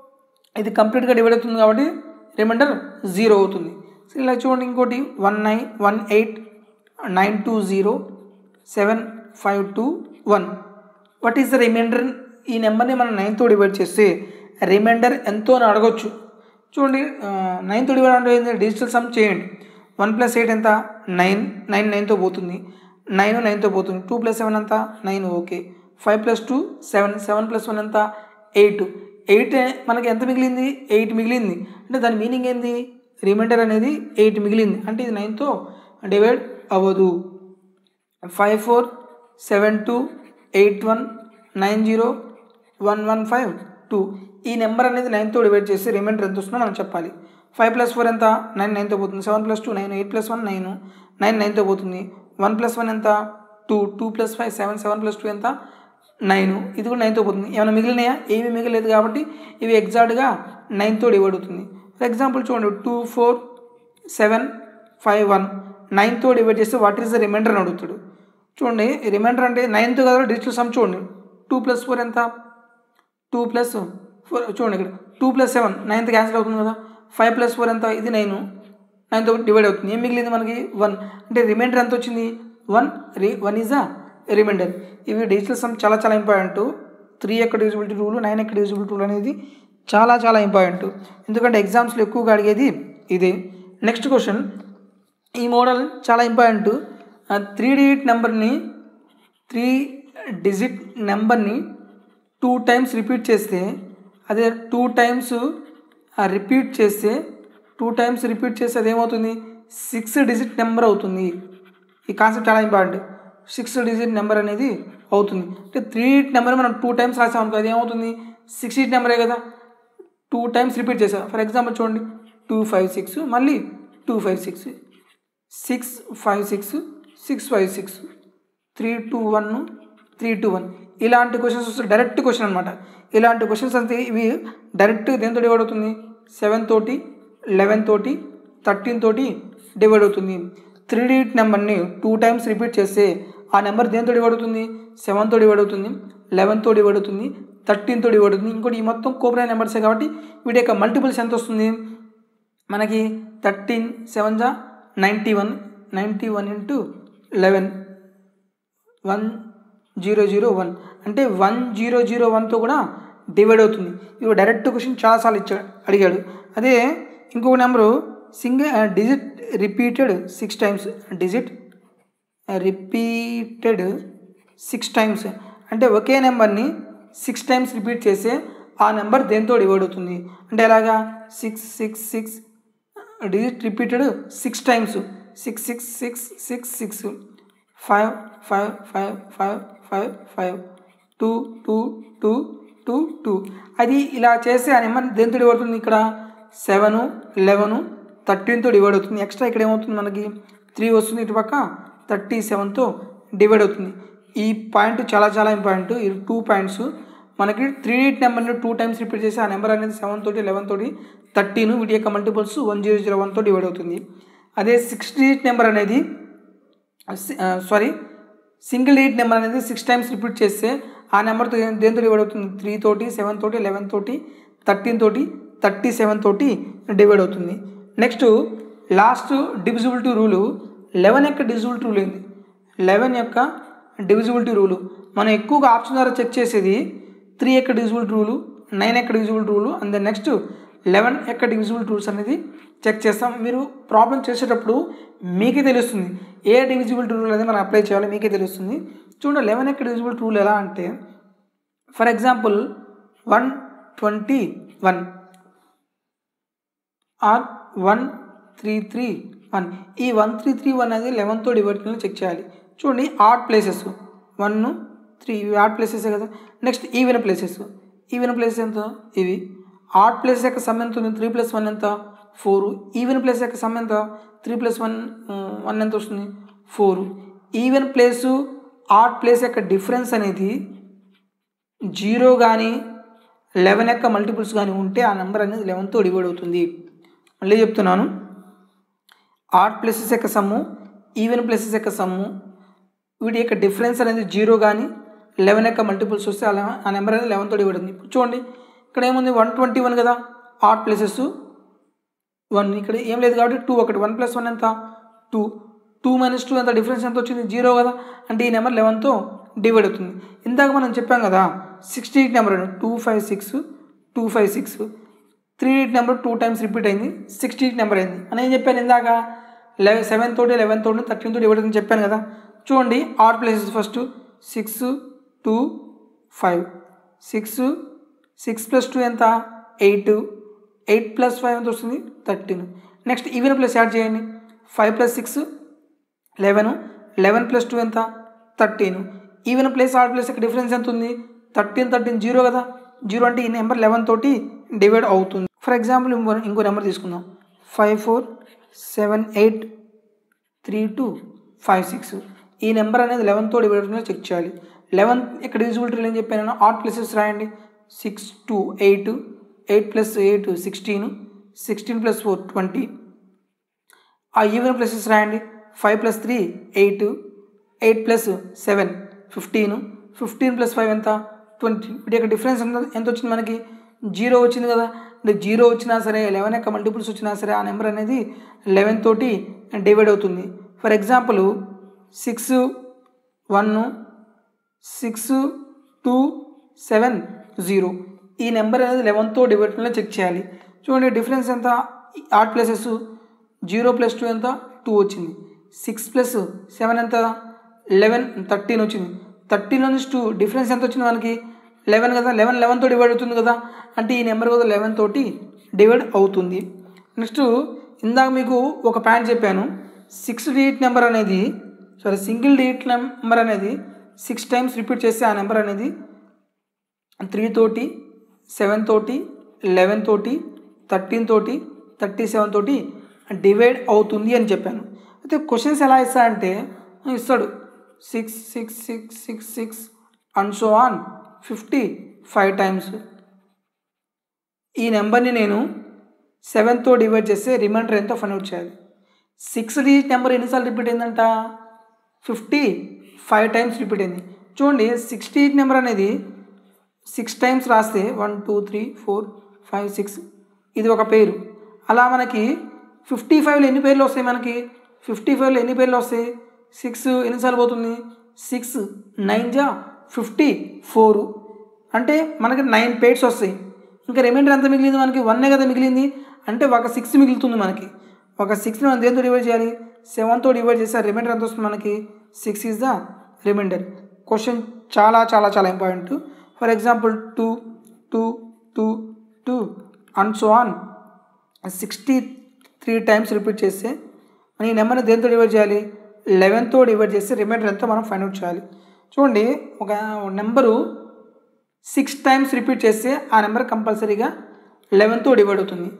ఇది కంప్లీట్గా డివైడ్ అవుతుంది కాబట్టి రిమైండర్ జీరో అవుతుంది సో ఇలా చూడండి ఇంకోటి one nine one eight nine two zero seven five two one what is the reminder ఈ నెంబర్ని మనం నైన్తో డివైడ్ చేస్తే రిమైండర్ ఎంతో అని అడగొచ్చు చూడండి నైన్తో డివైడ్ అంటే ఏంటి డిజిటల్ సమ్ చేయండి వన్ ప్లస్ ఎయిట్ ఎంత నైన్ నైన్ నైన్తో పోతుంది నైన్ నైన్తో పోతుంది టూ ప్లస్ సెవెన్ ఎంత nine okay five plus two seven seven plus one ఎంత ఎయిట్ ఎయిట్ మనకి ఎంత మిగిలింది ఎయిట్ మిగిలింది అంటే దాని మీనింగ్ ఏంది రిమైండర్ అనేది ఎయిట్ మిగిలింది అంటే ఇది నైన్తో డివైడ్ అవ్వదు five four seven two eight one nine zero one one five two ఈ నెంబర్ అనేది నైన్తో డివైడ్ చేసి రిమైండర్ ఎంత వస్తుందో మనం చెప్పాలి ఫైవ్ ప్లస్ ఫోర్ ఎంత నైన్ నైన్తో పోతుంది seven plus two nine eight plus one nine nine నైన్తో పోతుంది వన్ ప్లస్ వన్ ఎంత two two plus five seven seven plus two ఎంత నైన్ ఇది కూడా నైన్తో పోతుంది ఏమైనా మిగిలినాయా ఏమీ మిగలేదు కాబట్టి ఇవి ఎగ్జాక్ట్గా నైన్తో డివైడ్ అవుతుంది ఫర్ ఎగ్జాంపుల్ చూడండి two four seven five one నైన్తో డివైడ్ చేస్తే వాట్ ఈస్ ద రిమైండర్ అని అడుగుతాడు చూడండి రిమైండర్ అంటే నైన్త్ కదా డిజిటల్ సమ్ చూడండి టూ ప్లస్ ఫోర్ ఎంత టూ ప్లస్ ఫోర్ చూడండి ఇక్కడ two plus seven ninth cancel అవుతుంది కదా ఫైవ్ ప్లస్ ఫోర్ ఎంత ఇది నైన్ నైన్తో డివైడ్ అవుతుంది ఏం మిగిలింది మనకి వన్ అంటే రిమైండర్ ఎంత వచ్చింది వన్ రి వన్ ఈజ్ అ రిమైండర్ ఇవి డిజిటల్ సమ్ చాలా చాలా ఇంపార్టెంట్ త్రీ యొక్క డివిజిబిలిటీ రూల్ నైన్ యొక్క డివిజిబిలిటీ రూల్ అనేది చాలా చాలా ఇంపార్టెంట్ ఎందుకంటే ఎగ్జామ్స్లో ఎక్కువగా అడిగేది ఇదే నెక్స్ట్ క్వశ్చన్ ఈ మోడల్ చాలా ఇంపార్టెంట్ త్రీ డిజిట్ నెంబర్ని త్రీ డిజిట్ నెంబర్ని టూ టైమ్స్ రిపీట్ చేస్తే అదే టూ టైమ్స్ రిపీట్ చేస్తే టూ టైమ్స్ రిపీట్ చేస్తే అదేమవుతుంది సిక్స్ డిజిట్ నెంబర్ అవుతుంది ఈ కాన్సెప్ట్ చాలా ఇంపార్టెంట్ సిక్స్ డిజిట్ నెంబర్ అనేది అవుతుంది అంటే త్రీ డిజిట్ నెంబర్ మనం టూ టైమ్స్ రాసామనుకో అది ఏమవుతుంది సిక్స్ డిజిట్ నెంబరే కదా టూ టైమ్స్ రిపీట్ చేసాం ఫర్ ఎగ్జాంపుల్ చూడండి టూ ఫైవ్ సిక్స్ మళ్ళీ two five six six five six six five six three two one three two one ఇలాంటి క్వశ్చన్స్ వస్తే డైరెక్ట్ క్వశ్చన్ అనమాట ఇలాంటి క్వశ్చన్స్ అంతే ఇవి డైరెక్ట్ దేంతో డివైడ్ అవుతుంది సెవెన్ తోటి లెవెన్ తోటి థర్టీన్ తోటి డివైడ్ అవుతుంది త్రీ డిజిట్ నెంబర్ని టూ టైమ్స్ రిపీట్ చేస్తే ఆ నెంబర్ దేంతో డివైడ్ అవుతుంది సెవెన్తో డివైడ్ అవుతుంది లెవెన్తో డివైడ్ అవుతుంది థర్టీన్తో డివైడ్ అవుతుంది ఇంకోటి ఈ మొత్తం కోపరైన నెంబర్సే కాబట్టి వీటి యొక్క మల్టిపుల్స్ ఎంత వస్తుంది మనకి థర్టీన్ సెవెన్ జా ninety one ninety one into eleven one zero zero one అంటే వన్ జీరో జీరో వన్తో కూడా డివైడ్ అవుతుంది ఇవి డైరెక్ట్ క్వశ్చన్ చాలాసార్లు ఇచ్చాడు అడిగాడు అదే ఇంకొక number single digit repeated six times digit repeated six times అంటే ఒకే నెంబర్ని సిక్స్ టైమ్స్ రిపీట్ చేస్తే ఆ నెంబర్ దేంతో డివైడ్ అవుతుంది అంటే ఎలాగా six six six digit repeated six times six six six six six five five five five five five two two two two two అది ఇలా చేస్తే ఆ నెంబర్ దేంతో డివైడ్ అవుతుంది ఇక్కడ సెవెను లెవెను థర్టీన్తో డివైడ్ అవుతుంది ఎక్స్ట్రా ఇక్కడ ఏమవుతుంది మనకి త్రీ వస్తుంది ఇటు పక్క థర్టీ సెవెన్తో డివైడ్ అవుతుంది ఈ పాయింట్ చాలా చాలా ఇంపార్టెంట్ ఈ టూ పాయింట్స్ మనకి త్రీ ఎయిట్ నెంబర్ని టూ టైమ్స్ రిపీట్ చేసి ఆ నెంబర్ అనేది సెవెన్ తోటి లెవెన్ తోటి థర్టీన్ వీటి యొక్క మల్టిపుల్స్ వన్ జీరో జీరో వన్తో డివైడ్ అవుతుంది అదే సిక్స్టీ ఎయిట్ నెంబర్ అనేది సారీ సింగిల్ ఎయిట్ నెంబర్ అనేది సిక్స్ టైమ్స్ రిపీట్ చేస్తే ఆ నెంబర్తో దేంతో డివైడ్ అవుతుంది త్రీ తోటి సెవెన్ తోటి లెవెన్ తోటి థర్టీన్ తోటి థర్టీ సెవెన్ తోటి డివైడ్ అవుతుంది next last divisibility rule eleven యొక్క డివిజిబిలిటీ రూల్ ఏంది లెవెన్ యొక్క డివిజిబిలిటీ రూలు మనం ఎక్కువగా ఆప్షన్ ద్వారా చెక్ చేసేది త్రీ యొక్క డివిజిబిలిటీ రూలు నైన్ యొక్క divisibility rule and then next eleven యొక్క డివిజిబిలిటీ రూల్స్ అనేది చెక్ చేస్తాం మీరు ప్రాబ్లం చేసేటప్పుడు మీకే తెలుస్తుంది ఏ డివిజిబిలిటీ రూల్ అనేది మనం అప్లై చేయాలో మీకే తెలుస్తుంది చూడండి లెవెన్ యొక్క డివిజిబిలిటీ రూల్ ఎలా అంటే for example one twenty one or one three three one ఈ వన్ త్రీ త్రీ వన్ అనేది లెవెన్తో డివైడ్ చెక్ చేయాలి చూడండి ఆడ్ ప్లేసెస్ వన్ త్రీ ఇవి ఆడ్ ప్లేసెస్ కదా next even places even places ఎంత ఇవి ఆడ్ ప్లేస్ యొక్క సమ్ ఎంత ఉంది త్రీ ప్లస్ వన్ ఎంత ఫోర్ ఈవెన్ ప్లేస్ యొక్క సమ్ ఎంత త్రీ ప్లస్ వన్ వన్ ఎంత వస్తుంది four even place odd place యొక్క డిఫరెన్స్ అనేది జీరో కానీ లెవెన్ యొక్క మల్టిపుల్స్ కానీ ఉంటే ఆ నెంబర్ అనేది లెవెన్తో డివైడ్ అవుతుంది మళ్ళీ చెప్తున్నాను ఆడ్ ప్లేసెస్ యొక్క సమ్ము ఈవెన్ ప్లేసెస్ యొక్క సమ్ము వీటి యొక్క డిఫరెన్స్ అనేది జీరో కానీ లెవెన్ యొక్క మల్టిపుల్స్ వస్తే అలా ఆ నెంబర్ అనేది లెవెన్తో డివైడ్ అవుతుంది ఇప్పుడు చూడండి ఇక్కడ ఏముంది వన్ ట్వంటీ వన్ కదా ఆడ్ ప్లేసెస్ వన్ ఇక్కడ ఏం లేదు కాబట్టి టూ ఒకటి వన్ ప్లస్ వన్ ఎంత టూ టూ మైనస్ టూ ఎంత డిఫరెన్స్ ఎంత వచ్చింది జీరో కదా అంటే ఈ నెంబర్ లెవెన్తో డివైడ్ అవుతుంది ఇందాక మనం చెప్పాం కదా sixty eight number two five six two five six three eight number two times repeat అయింది సిక్స్టీ ఎయిట్ నెంబర్ అయింది అని ఏం చెప్పాను ఇందాక లెవెన్ సెవెన్ తోటి లెవెన్ తోటి థర్టీన్ తోటి డివైడ్ అని చెప్పాను కదా చూడండి odd places first six two five six six plus two ఎంత ఎయిట్ ఎయిట్ ప్లస్ ఫైవ్ ఎంత వస్తుంది thirteen next even plus add చేయండి five plus six eleven eleven plus two ఎంత thirteen even plus odd plus యొక్క difference ఎంత ఉంది thirteen thirteen zero కదా zero అంటే ఈ నెంబర్ లెవెన్ తోటి డివైడ్ అవుతుంది ఫర్ ఎగ్జాంపుల్ ఇంకో ఇంకో నెంబర్ తీసుకుందాం five four seven eight three two five six ఈ నెంబర్ అనేది లెవెన్తో డివైడ్ అవుతుందో చెక్ చేయాలి లెవెన్ ఇక్కడ డిజిబిలిటీ ఏం చెప్పాను ఆట్ ప్లేసెస్ రాయండి six two eight eight plus eight sixteen sixteen plus four twenty ఆ ఈవెన్ ప్లసెస్ రాయండి five plus three eight eight plus seven fifteen fifteen plus five ఎంత ట్వంటీ వీటి యొక్క డిఫరెన్స్ ఎంత ఎంత వచ్చింది మనకి జీరో వచ్చింది కదా అంటే జీరో వచ్చినా సరే లెవెన్ యొక్క మల్టిపుల్స్ వచ్చినా సరే ఆ నెంబర్ అనేది లెవెన్ తోటి డివైడ్ అవుతుంది for example six one six two seven zero ఈ నెంబర్ అనేది లెవెన్తో డివైడ్లో చెక్ చేయాలి చూడండి డిఫరెన్స్ ఎంత odd places zero plus two ఎంత టూ వచ్చింది సిక్స్ ప్లస్ సెవెన్ ఎంత లెవెన్ థర్టీన్ వచ్చింది థర్టీన్లో నుంచి టూ డిఫరెన్స్ ఎంత వచ్చింది మనకి లెవెన్ కదా లెవెన్ లెవెన్తో డివైడ్ అవుతుంది కదా అంటే ఈ నెంబర్ కూడా లెవెన్ తోటి డివైడ్ అవుతుంది నెక్స్ట్ ఇందాక మీకు ఒక పాయింట్ చెప్పాను సిక్స్ డిజిట్ నెంబర్ అనేది సారీ సింగిల్ డిజిట్ నెంబర్ అనేది సిక్స్ టైమ్స్ రిపీట్ చేస్తే ఆ నెంబర్ అనేది త్రీ తోటి సెవెన్ తోటి లెవెన్ తోటి థర్టీన్ తోటి థర్టీ సెవెన్ తోటి డివైడ్ అవుతుంది అని చెప్పాను అయితే క్వశ్చన్స్ ఎలా ఇస్తాడంటే ఇస్తాడు six six six six six and so on fifty five times ఈ నెంబర్ని నేను సెవెన్తో డివైడ్ చేస్తే రిమైండర్ ఎంతో ఫైండ్ అవుట్ చేయాలి సిక్స్ డిజిట్ నెంబర్ ఎన్నిసార్లు రిపీట్ అయిందంట ఫిఫ్టీ ఫైవ్ టైమ్స్ రిపీట్ అయింది చూడండి సిక్స్టీ ఎయిట్ నెంబర్ అనేది సిక్స్ టైమ్స్ రాస్తే one two three four five six ఇది ఒక పేరు అలా మనకి ఫిఫ్టీ ఫైవ్లో ఎన్ని పేర్లు వస్తాయి మనకి ఫిఫ్టీ ఫైవ్లో ఎన్ని పేర్లు వస్తాయి సిక్స్ ఎన్నిసార్లు పోతుంది సిక్స్ నైన్ జా ఫిఫ్టీ ఫోరు అంటే మనకి నైన్ పేర్స్ వస్తాయి ఇంకా రిమైండర్ ఎంత మిగిలింది మనకి వన్నే కదా మిగిలింది అంటే ఒక సిక్స్ మిగులుతుంది మనకి ఒక సిక్స్ని మనం దేంతో డివైడ్ చేయాలి సెవెన్తో డివైడ్ చేస్తే రిమైండర్ ఎంత వస్తుంది మనకి six is the remainder question చాలా చాలా చాలా important for example two two two two and so on sixty three times repeat చేస్తే మన ఈ నెంబర్ని దేంతో డివైడ్ చేయాలి లెవెన్తో డివైడ్ చేస్తే రిమైండర్ ఎంతో మనం ఫైండ్ అవుట్ చేయాలి చూడండి ఒక నెంబరు సిక్స్ టైమ్స్ రిపీట్ చేస్తే ఆ నెంబర్ కంపల్సరీగా లెవెన్తో డివైడ్ అవుతుంది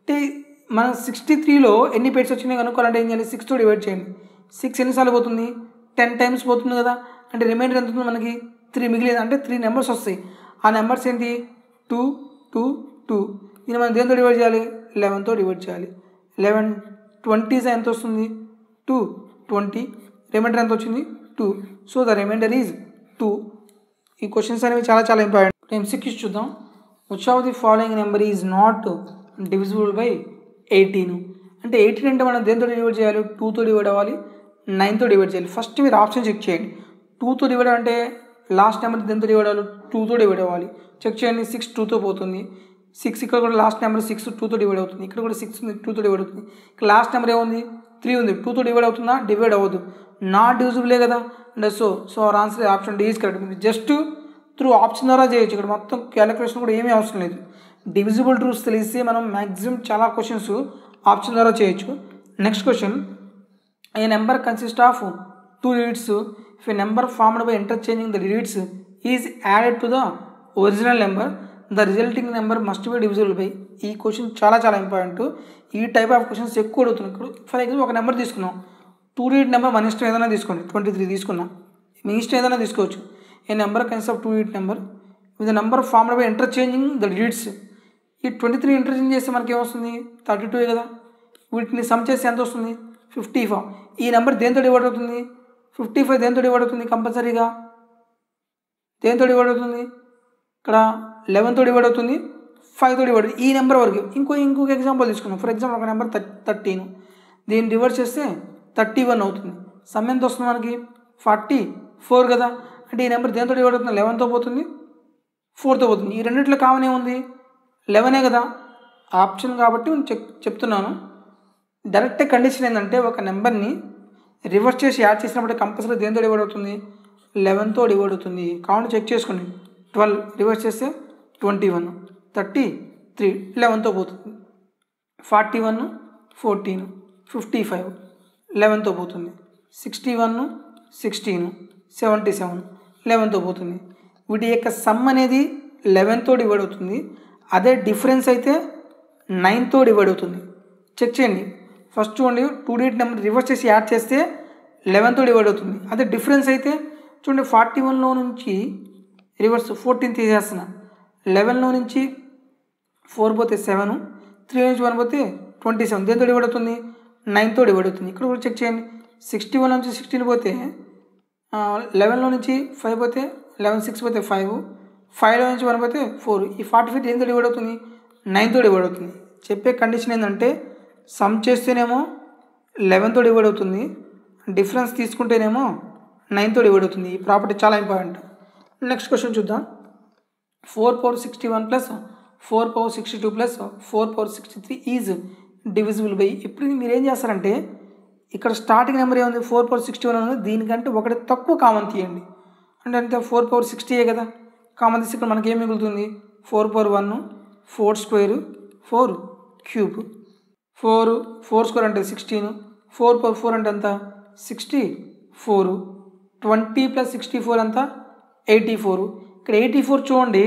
అంటే మన సిక్స్టీ త్రీలో ఎన్ని పేర్స్ వచ్చినాయి కనుక్కోవాలంటే ఏం చేయాలి సిక్స్తో డివైడ్ చేయండి సిక్స్ ఎన్నిసార్లు పోతుంది టెన్ టైమ్స్ పోతుంది కదా అంటే రిమైండర్ ఎంత ఉంది మనకి త్రీ మిగిలింది అంటే త్రీ నెంబర్స్ వస్తాయి ఆ నెంబర్స్ ఏంటి టూ టూ టూ దీన్ని మనం దేంతో డివైడ్ చేయాలి లెవెన్తో డివైడ్ చేయాలి లెవెన్ ట్వంటీస్ ఎంత వస్తుంది టూ ట్వంటీ రిమైండర్ ఎంత వచ్చింది two so the remainder is two ఈ క్వశ్చన్స్ అనేవి చాలా చాలా ఇంపార్టెంట్ ఎంసీక్యూస్ చూద్దాం which of the following number is not divisible by eighteen అంటే ఎయిటీన్ అంటే మనం దేంతో డివైడ్ చేయాలి టూతో డివైడ్ అవ్వాలి నైన్తో డివైడ్ చేయాలి ఫస్ట్ మీరు ఆప్షన్ చెక్ చేయండి టూతో డివైడ్ అంటే లాస్ట్ నెంబర్ దేంతో డివైడ్ అవ్వాలి టూతో డివైడ్ అవ్వాలి చెక్ చేయండి సిక్స్ టూతో పోతుంది సిక్స్ ఇక్కడ కూడా లాస్ట్ నెంబర్ సిక్స్ టూతో డివైడ్ అవుతుంది ఇక్కడ కూడా సిక్స్ ఉంది టూతో డివైడ్ అవుతుంది ఇక్కడ లాస్ట్ నెంబర్ ఏముంది త్రీ ఉంది టూతో డివైడ్ అవుతుందా డివైడ్ అవ్వదు నాట్ డివిజిబులే కదా అంటే so so our answer option D is correct మీరు జస్ట్ త్రూ ఆప్షన్ ద్వారా చేయొచ్చు ఇక్కడ మొత్తం క్యాలిక్యులేషన్ కూడా ఏమీ అవసరం లేదు డివిజిబుల్ ట్రూస్ తెలిసి మనం మ్యాక్సిమం చాలా క్వశ్చన్స్ ఆప్షన్ ద్వారా చేయొచ్చు next question a number consist of two digits if a number formed by interchanging the digits is added to the original number the resulting number must be divisible by ఈ question చాలా చాలా important ఈ type of questions ఎక్కువ అడుగుతున్నాయి ఇప్పుడు for example ఒక number తీసుకున్నాం two digit number మన ఇష్టం ఏదైనా తీసుకోండి ట్వంటీ త్రీ తీసుకున్నాం మీ ఇష్టం ఏదైనా తీసుకోవచ్చు a number consist of two digit number with number formed by interchanging the digits ఈ ట్వంటీ త్రీ ఇంటర్చేంజ్ చేస్తే మనకి ఏమొస్తుంది థర్టీ టూ కదా వీటిని సమ్ చేస్తే ఎంత వస్తుంది ఫిఫ్టీ ఫైవ్ ఈ నెంబర్ దేంతో డివైడ్ అవుతుంది ఫిఫ్టీ ఫైవ్ దేంతో డివైడ్ అవుతుంది కంపల్సరీగా దేంతో డివైడ్ అవుతుంది ఇక్కడ లెవెన్తో డివైడ్ అవుతుంది ఫైవ్తో డివైడ్ ఈ నెంబర్ వరకు ఇంకో ఇంకొక ఎగ్జాంపుల్ తీసుకున్నాం ఫర్ ఎగ్జాంపుల్ ఒక నెంబర్ థర్టీన్ దీన్ని డివైడ్ చేస్తే థర్టీ వన్ అవుతుంది సమ్ ఎంత వస్తుంది మనకి ఫార్టీ ఫోర్ కదా అంటే ఈ నెంబర్ దేంతో డివైడ్ అవుతుంది లెవెన్తో పోతుంది ఫోర్తో పోతుంది ఈ రెండిట్లో కామన్ ఏముంది లెవెనే కదా ఆప్షన్ కాబట్టి నేను చెప్ చెప్తున్నాను డైరెక్ట్ కండిషన్ ఏంటంటే ఒక నెంబర్ని రివర్స్ చేసి యాడ్ చేసినప్పుడు కంపల్సరీ దేంతో డివైడ్ అవుతుంది లెవెన్తో డివైడ్ అవుతుంది కావున చెక్ చేసుకోండి ట్వెల్వ్ రివర్స్ చేస్తే ట్వంటీ వన్ థర్టీ త్రీ లెవెన్తో పోతుంది forty one fourteen fifty five లెవెన్తో పోతుంది sixty one sixteen seventy seven లెవెన్తో పోతుంది వీటి యొక్క సమ్ అనేది లెవెన్తో డివైడ్ అవుతుంది అదే డిఫరెన్స్ అయితే నైన్తో డివైడ్ అవుతుంది చెక్ చేయండి ఫస్ట్ చూడండి టూ డిజిట్ నెంబర్ రివర్స్ చేసి యాడ్ చేస్తే లెవెన్తో డివైడ్ అవుతుంది అదే డిఫరెన్స్ అయితే చూడండి ఫార్టీ వన్లో నుంచి రివర్స్ ఫోర్టీన్ తీసేస్తున్నా లెవెన్లో నుంచి ఫోర్ పోతే సెవెన్ త్రీ నుంచి వన్ పోతే ట్వంటీ సెవెన్ దేంతో డివైడ్ అవుతుంది నైన్తో డివైడ్ అవుతుంది ఇక్కడ కూడా చెక్ చేయండి సిక్స్టీ వన్ నుంచి సిక్స్టీన్ పోతే లెవెన్లో నుంచి ఫైవ్ పోతే లెవెన్ సిక్స్ పోతే ఫైవ్ ఫైవ్లో నుంచి వన్ పోతే ఫోర్ ఈ ఫార్టీ ఫైవ్ దేంతో డివైడ్ అవుతుంది నైన్తో డివైడ్ అవుతుంది చెప్పే కండిషన్ ఏంటంటే సమ్ చేస్తేనేమో లెవెన్తో డివైడ్ అవుతుంది డిఫరెన్స్ తీసుకుంటేనేమో నైన్తో డివైడ్ అవుతుంది ఈ ప్రాపర్టీ చాలా ఇంపార్టెంట్ నెక్స్ట్ క్వశ్చన్ చూద్దాం four power sixty one plus four power sixty two plus four power sixty three is divisible by ఇప్పుడు మీరు ఏం చేస్తారంటే ఇక్కడ స్టార్టింగ్ నెంబర్ ఏముంది ఫోర్ పవర్ సిక్స్టీ వన్ ఉంది దీనికంటే ఒకటి తక్కువ కామన్ తీయండి అంటే అంటే ఫోర్ పవర్ సిక్స్టీయే కదా కామన్ తీసి ఇక్కడ మనకి ఏం మిగులుతుంది four power one four square four cube four four square అంటే సిక్స్టీన్ ఫోర్ పవర్ ఫోర్ అంటే ఎంత sixty four twenty plus sixty four ఎంత ఎయిటీ ఫోర్ ఇక్కడ ఎయిటీ ఫోర్ చూడండి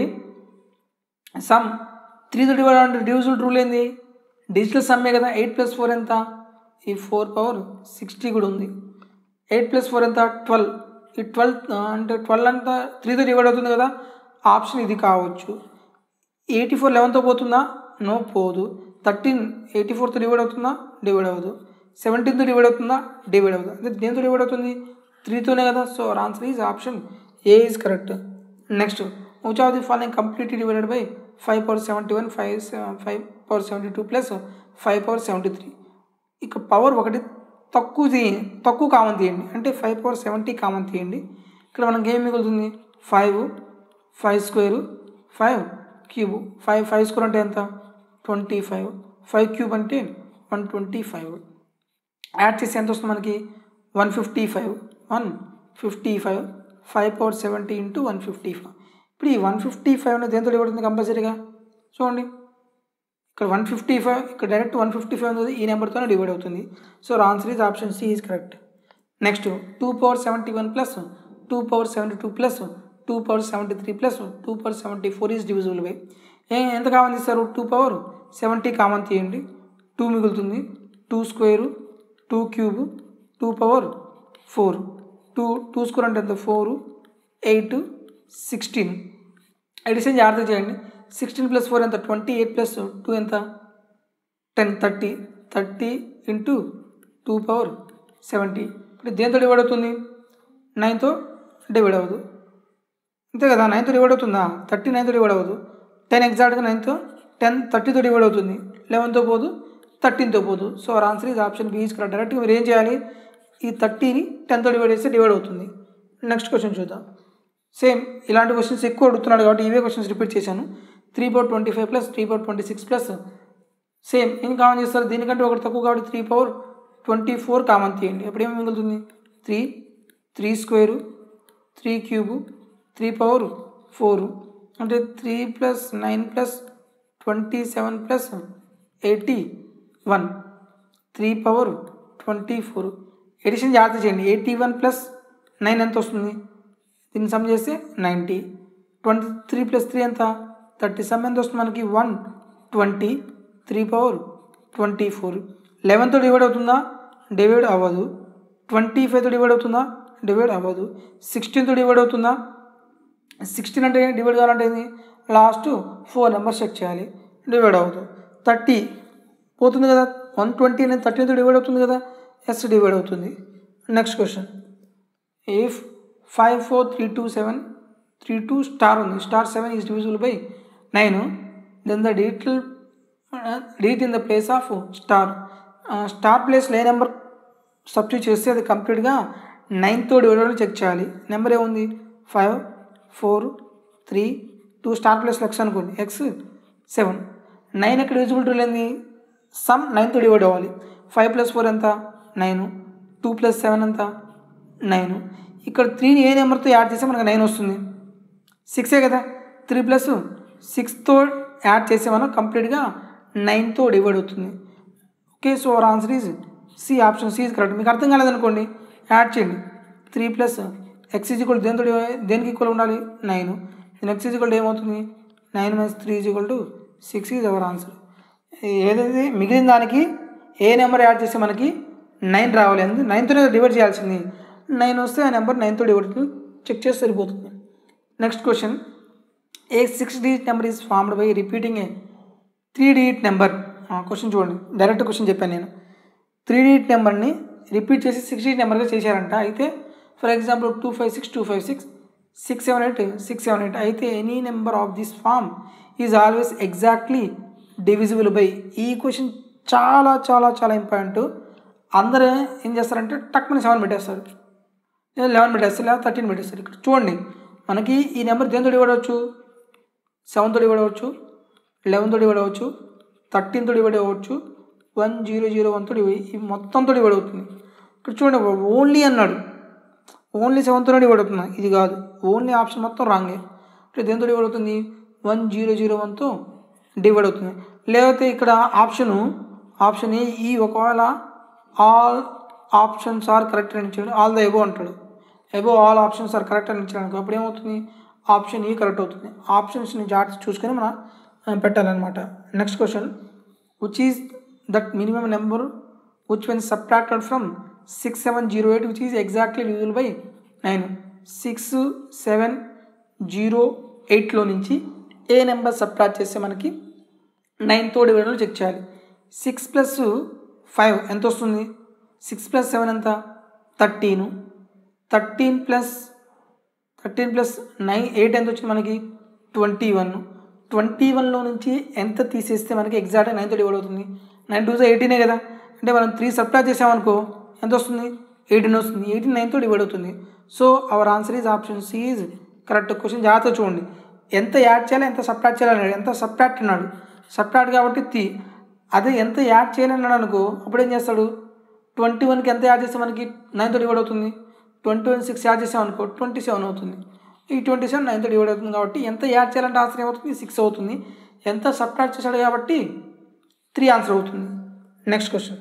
సమ్ త్రీతో డివైడ్ అంటే డివిజువల్ రూల్ ఏంది డిజిటల్ సమ్మే కదా ఎయిట్ ప్లస్ ఫోర్ ఎంత ఈ ఫోర్ పవర్ సిక్స్టీ కూడా ఉంది ఎయిట్ ప్లస్ ఫోర్ ఎంత ట్వెల్వ్ ఈ ట్వెల్వ్ అంటే ట్వెల్వ్ అంతా త్రీతో డివైడ్ అవుతుంది కదా ఆప్షన్ ఇది కావచ్చు ఎయిటీ ఫోర్ లెవెన్తో పోతుందా నో పోదు థర్టీన్ ఎయిటీ ఫోర్తో డివైడ్ అవుతుందా డివైడ్ అవ్వదు సెవెంటీన్తో డివైడ్ అవుతుందా డివైడ్ అవ్వదు అంటే దేంతో డివైడ్ అవుతుంది త్రీతోనే కదా so answer is option A is correct next which of the following completely divided by five power seventy one five five power seventy two plus five power seventy three ఇక power ఒకటి తక్కువ తీయండి తక్కువ common తీయండి అంటే five power seventy common తీయండి ఇక్కడ మనకి ఏం మిగులుతుంది five five square five cube five five square అంటే ఎంత ట్వంటీ ఫైవ్ ఫైవ్ క్యూబ్ అంటే వన్ ట్వంటీ ఫైవ్ యాడ్ చేసి ఎంత వస్తుంది మనకి one fifty five one fifty five five power seventy into one fifty five ఇప్పుడు ఈ వన్ ఫిఫ్టీ ఫైవ్ అనేది దేంతో డివైడ్ కంపల్సరీగా చూడండి ఇక్కడ వన్ ఫిఫ్టీ ఫైవ్ ఇక్కడ డైరెక్ట్ వన్ ఫిఫ్టీ ఫైవ్ ఉంది ఈ నెంబర్తోనే డివైడ్ అవుతుంది so answer is option C is correct next two power seventy one plus two power seventy two plus two power seventy three plus two power seventy four is divisible by ఏ ఎంత కావాలి ఇస్తారు two power seventy common తీయండి two మిగులుతుంది two square two cube two power four two two square అంటే ఎంత four eight sixteen addition జాగ్రత్త చేయండి సిక్స్టీన్ ప్లస్ ఫోర్ ఎంత ట్వంటీ ఎయిట్ ప్లస్ టూ ఎంత ten thirty thirty into two power seventy ఇప్పుడు దేంతో డివైడ్ అవుతుంది నైన్తో డివైడ్ అవ్వదు అంతే కదా నైన్తో డివైడ్ అవుతుందా థర్టీ నైన్తో డివైడ్ అవ్వదు టెన్ ఎగ్జాక్ట్గా నైన్తో టెన్ థర్టీతో డివైడ్ అవుతుంది లెవెన్తో పోదు థర్టీన్తో పోదు so our answer is option B is correct డైరెక్ట్గా మీరు ఏం చేయాలి ఈ థర్టీని టెన్తో డివైడ్ చేస్తే డివైడ్ అవుతుంది నెక్స్ట్ క్వశ్చన్ చూద్దాం సేమ్ ఇలాంటి క్వశ్చన్స్ ఎక్కువ అడుగుతున్నాడు కాబట్టి ఇవే క్వశ్చన్స్ రిపీట్ చేశాను three power twenty five plus three power twenty six plus same ఏం కామన్ చేస్తారు దీనికంటే ఒకటి తక్కువ కాబట్టి three power twenty four common తీయండి అప్పుడు ఏమి మిగులుతుంది three three square three cube three power four అంటే three plus nine plus twenty seven plus eighty one three power twenty four addition జాగ్రత్త చేయండి ఎయిటీ వన్ ప్లస్ నైన్ ఎంత వస్తుంది దీన్ని సమ్ చేస్తే ninety twenty three plus three ఎంత thirty sum ఎంత వస్తుంది మనకి one twenty three power twenty four లెవెన్తో డివైడ్ అవుతుందా డివైడ్ అవ్వదు ట్వంటీ ఫైవ్తో డివైడ్ అవుతుందా డివైడ్ అవ్వదు సిక్స్టీన్తో డివైడ్ అవుతుందా సిక్స్టీన్ అంటే డివైడ్ కావాలంటే ఏంది లాస్ట్ ఫోర్ నెంబర్స్ చెక్ చేయాలి డివైడ్ అవ్వదు థర్టీ పోతుంది కదా వన్ ట్వంటీ అనేది థర్టీతో డివైడ్ అవుతుంది కదా ఎస్ డివైడ్ అవుతుంది next question if five four three two seven three two star ఉంది star seven is divisible by nine then the detail డీట్ in the place of star star ప్లేస్లో ఏ number substitute చేస్తే అది కంప్లీట్గా నైన్తో డివైడ్ చెక్ చేయాలి నెంబర్ ఏముంది five four three two star ప్లేస్లో ఎక్స్ అనుకోండి ఎక్స్ సెవెన్ నైన్ ఎక్కడ డివిజిబిలిటీ లేని సమ్ నైన్తో డివైడ్ అవ్వాలి ఫైవ్ ప్లస్ ఫోర్ ఎంత నైన్ టూ ప్లస్ సెవెన్ ఎంత నైన్ ఇక్కడ త్రీని ఏ నెంబర్తో యాడ్ చేస్తే మనకు నైన్ వస్తుంది సిక్సే కదా త్రీ ప్లస్ సిక్స్తో యాడ్ చేస్తే మనం కంప్లీట్గా నైన్తో డివైడ్ అవుతుంది okay so our answer is C option C is correct మీకు అర్థం కాలేదనుకోండి యాడ్ చేయండి three plus X is equal దేంతో divide- దేనికి ఈక్వల్ ఉండాలి నైన్ ఎక్స్ ఈజ్ ఈక్వల్ ఏమవుతుంది nine minus three is equal to six is our answer ఏదైతే మిగిలిన దానికి ఏ నెంబర్ యాడ్ చేస్తే మనకి నైన్ రావాలి అందు నైన్తోనే డివైడ్ చేయాల్సింది నైన్ వస్తే ఆ నెంబర్ నైన్తో డివైడ్ చెక్ చేస్తే సరిపోతుంది next question a six digit number is formed by repeating a three digit number question చూడండి డైరెక్ట్ క్వశ్చన్ చెప్పాను నేను త్రీ డిజిట్ నెంబర్ని రిపీట్ చేసి సిక్స్ డిజిట్ నెంబర్గా చేశారంట అయితే for example two five six two five six six seven eight six seven eight అయితే any number of this form is always exactly divisible by ఈ question చాలా చాలా చాలా ఇంపార్టెంట్ అందరూ ఏం చేస్తారంటే టక్మని సెవెన్ పెట్టేస్తారు లెవెన్ పెట్టేస్తారు లేదా థర్టీన్ పెట్టేస్తారు ఇక్కడ చూడండి మనకి ఈ నెంబర్ దేంతో డివైడ్ అవ్వచ్చు సెవెన్తో డివైడ్ అవ్వచ్చు లెవెన్తో డివైడ్ అవ్వచ్చు థర్టీన్తో డివైడ్ అవ్వచ్చు వన్ జీరో జీరో వన్తో డివైడ్ ఈ మొత్తంతో డివైడ్ అవుతుంది ఇక్కడ చూడండి ఓన్లీ అన్నాడు ఓన్లీ సెవెన్తోనే డివైడ్ అవుతుంది ఇది కాదు ఓన్లీ ఆప్షన్ మొత్తం రాంగే అంటే దేంతో డివైడ్ అవుతుంది వన్ జీరో జీరో వన్తో డివైడ్ అవుతుంది లేకపోతే ఇక్కడ ఆప్షను ఆప్షన్ ఏ ఈ ఒకవేళ ఆల్ ఆప్షన్స్ ఆర్ కరెక్ట్ అని ఇచ్చాడు ఆల్ ద ఎబో అంటాడు above all options are correct అని ఇచ్చాడు అనుకో అప్పుడు ఏమవుతుంది ఆప్షన్ ఈ కరెక్ట్ అవుతుంది ఆప్షన్స్ని జాగ్రత్త చూసుకొని మనం ఆ, పెట్టాలన్నమాట next question which is that minimum number which when subtracted from six seven zero eight which is exactly divisible by nine six seven zero ఎయిట్లో నుంచి ఏ నెంబర్ సబ్ట్రాక్ట్ చేస్తే మనకి నైన్తో డివైడర్లో చెక్ చేయాలి సిక్స్ ప్లస్ ఫైవ్ ఎంత వస్తుంది సిక్స్ ప్లస్ సెవెన్ ఎంత thirteen thirteen plus thirteen plus nine eight ఎంత వచ్చింది మనకి ట్వంటీ వన్ ట్వంటీ వన్లో నుంచి ఎంత తీసేస్తే మనకి ఎగ్జాక్ట్గా నైన్తో డివైడ్ అవుతుంది నైన్ టూ ఎయిటీనే కదా అంటే మనం త్రీ సబ్ట్రాక్ట్ చేసామనుకో ఎంత వస్తుంది ఎయిటీన్ వస్తుంది ఎయిటీన్ నైన్తో డివైడ్ అవుతుంది so our answer is option C is correct question జాగ్రత్త చూడండి ఎంత యాడ్ చేయాలి ఎంత సబ్ట్రాక్ట్ చేయాలి అన్నాడు ఎంత సబ్ట్రాక్ట్ అన్నాడు సబ్ట్రాక్ట్ కాబట్టి తి అదే ఎంత యాడ్ చేయాలి అన్నాడు అనుకో అప్పుడు ఏం చేస్తాడు ట్వంటీ వన్కి ఎంత యాడ్ చేస్తే మనకి నైన్తో డివైడ్ అవుతుంది ట్వంటీ వన్ సిక్స్ యాడ్ చేసాం అనుకో ట్వంటీ సెవెన్ అవుతుంది ఈ ట్వంటీ సెవెన్ నైన్తో డివైడ్ అవుతుంది కాబట్టి ఎంత యాడ్ చేయాలంటే ఆన్సర్ ఏమవుతుంది సిక్స్ అవుతుంది ఎంత సబ్ట్రాక్ట్ చేశాడు కాబట్టి త్రీ ఆన్సర్ అవుతుంది next question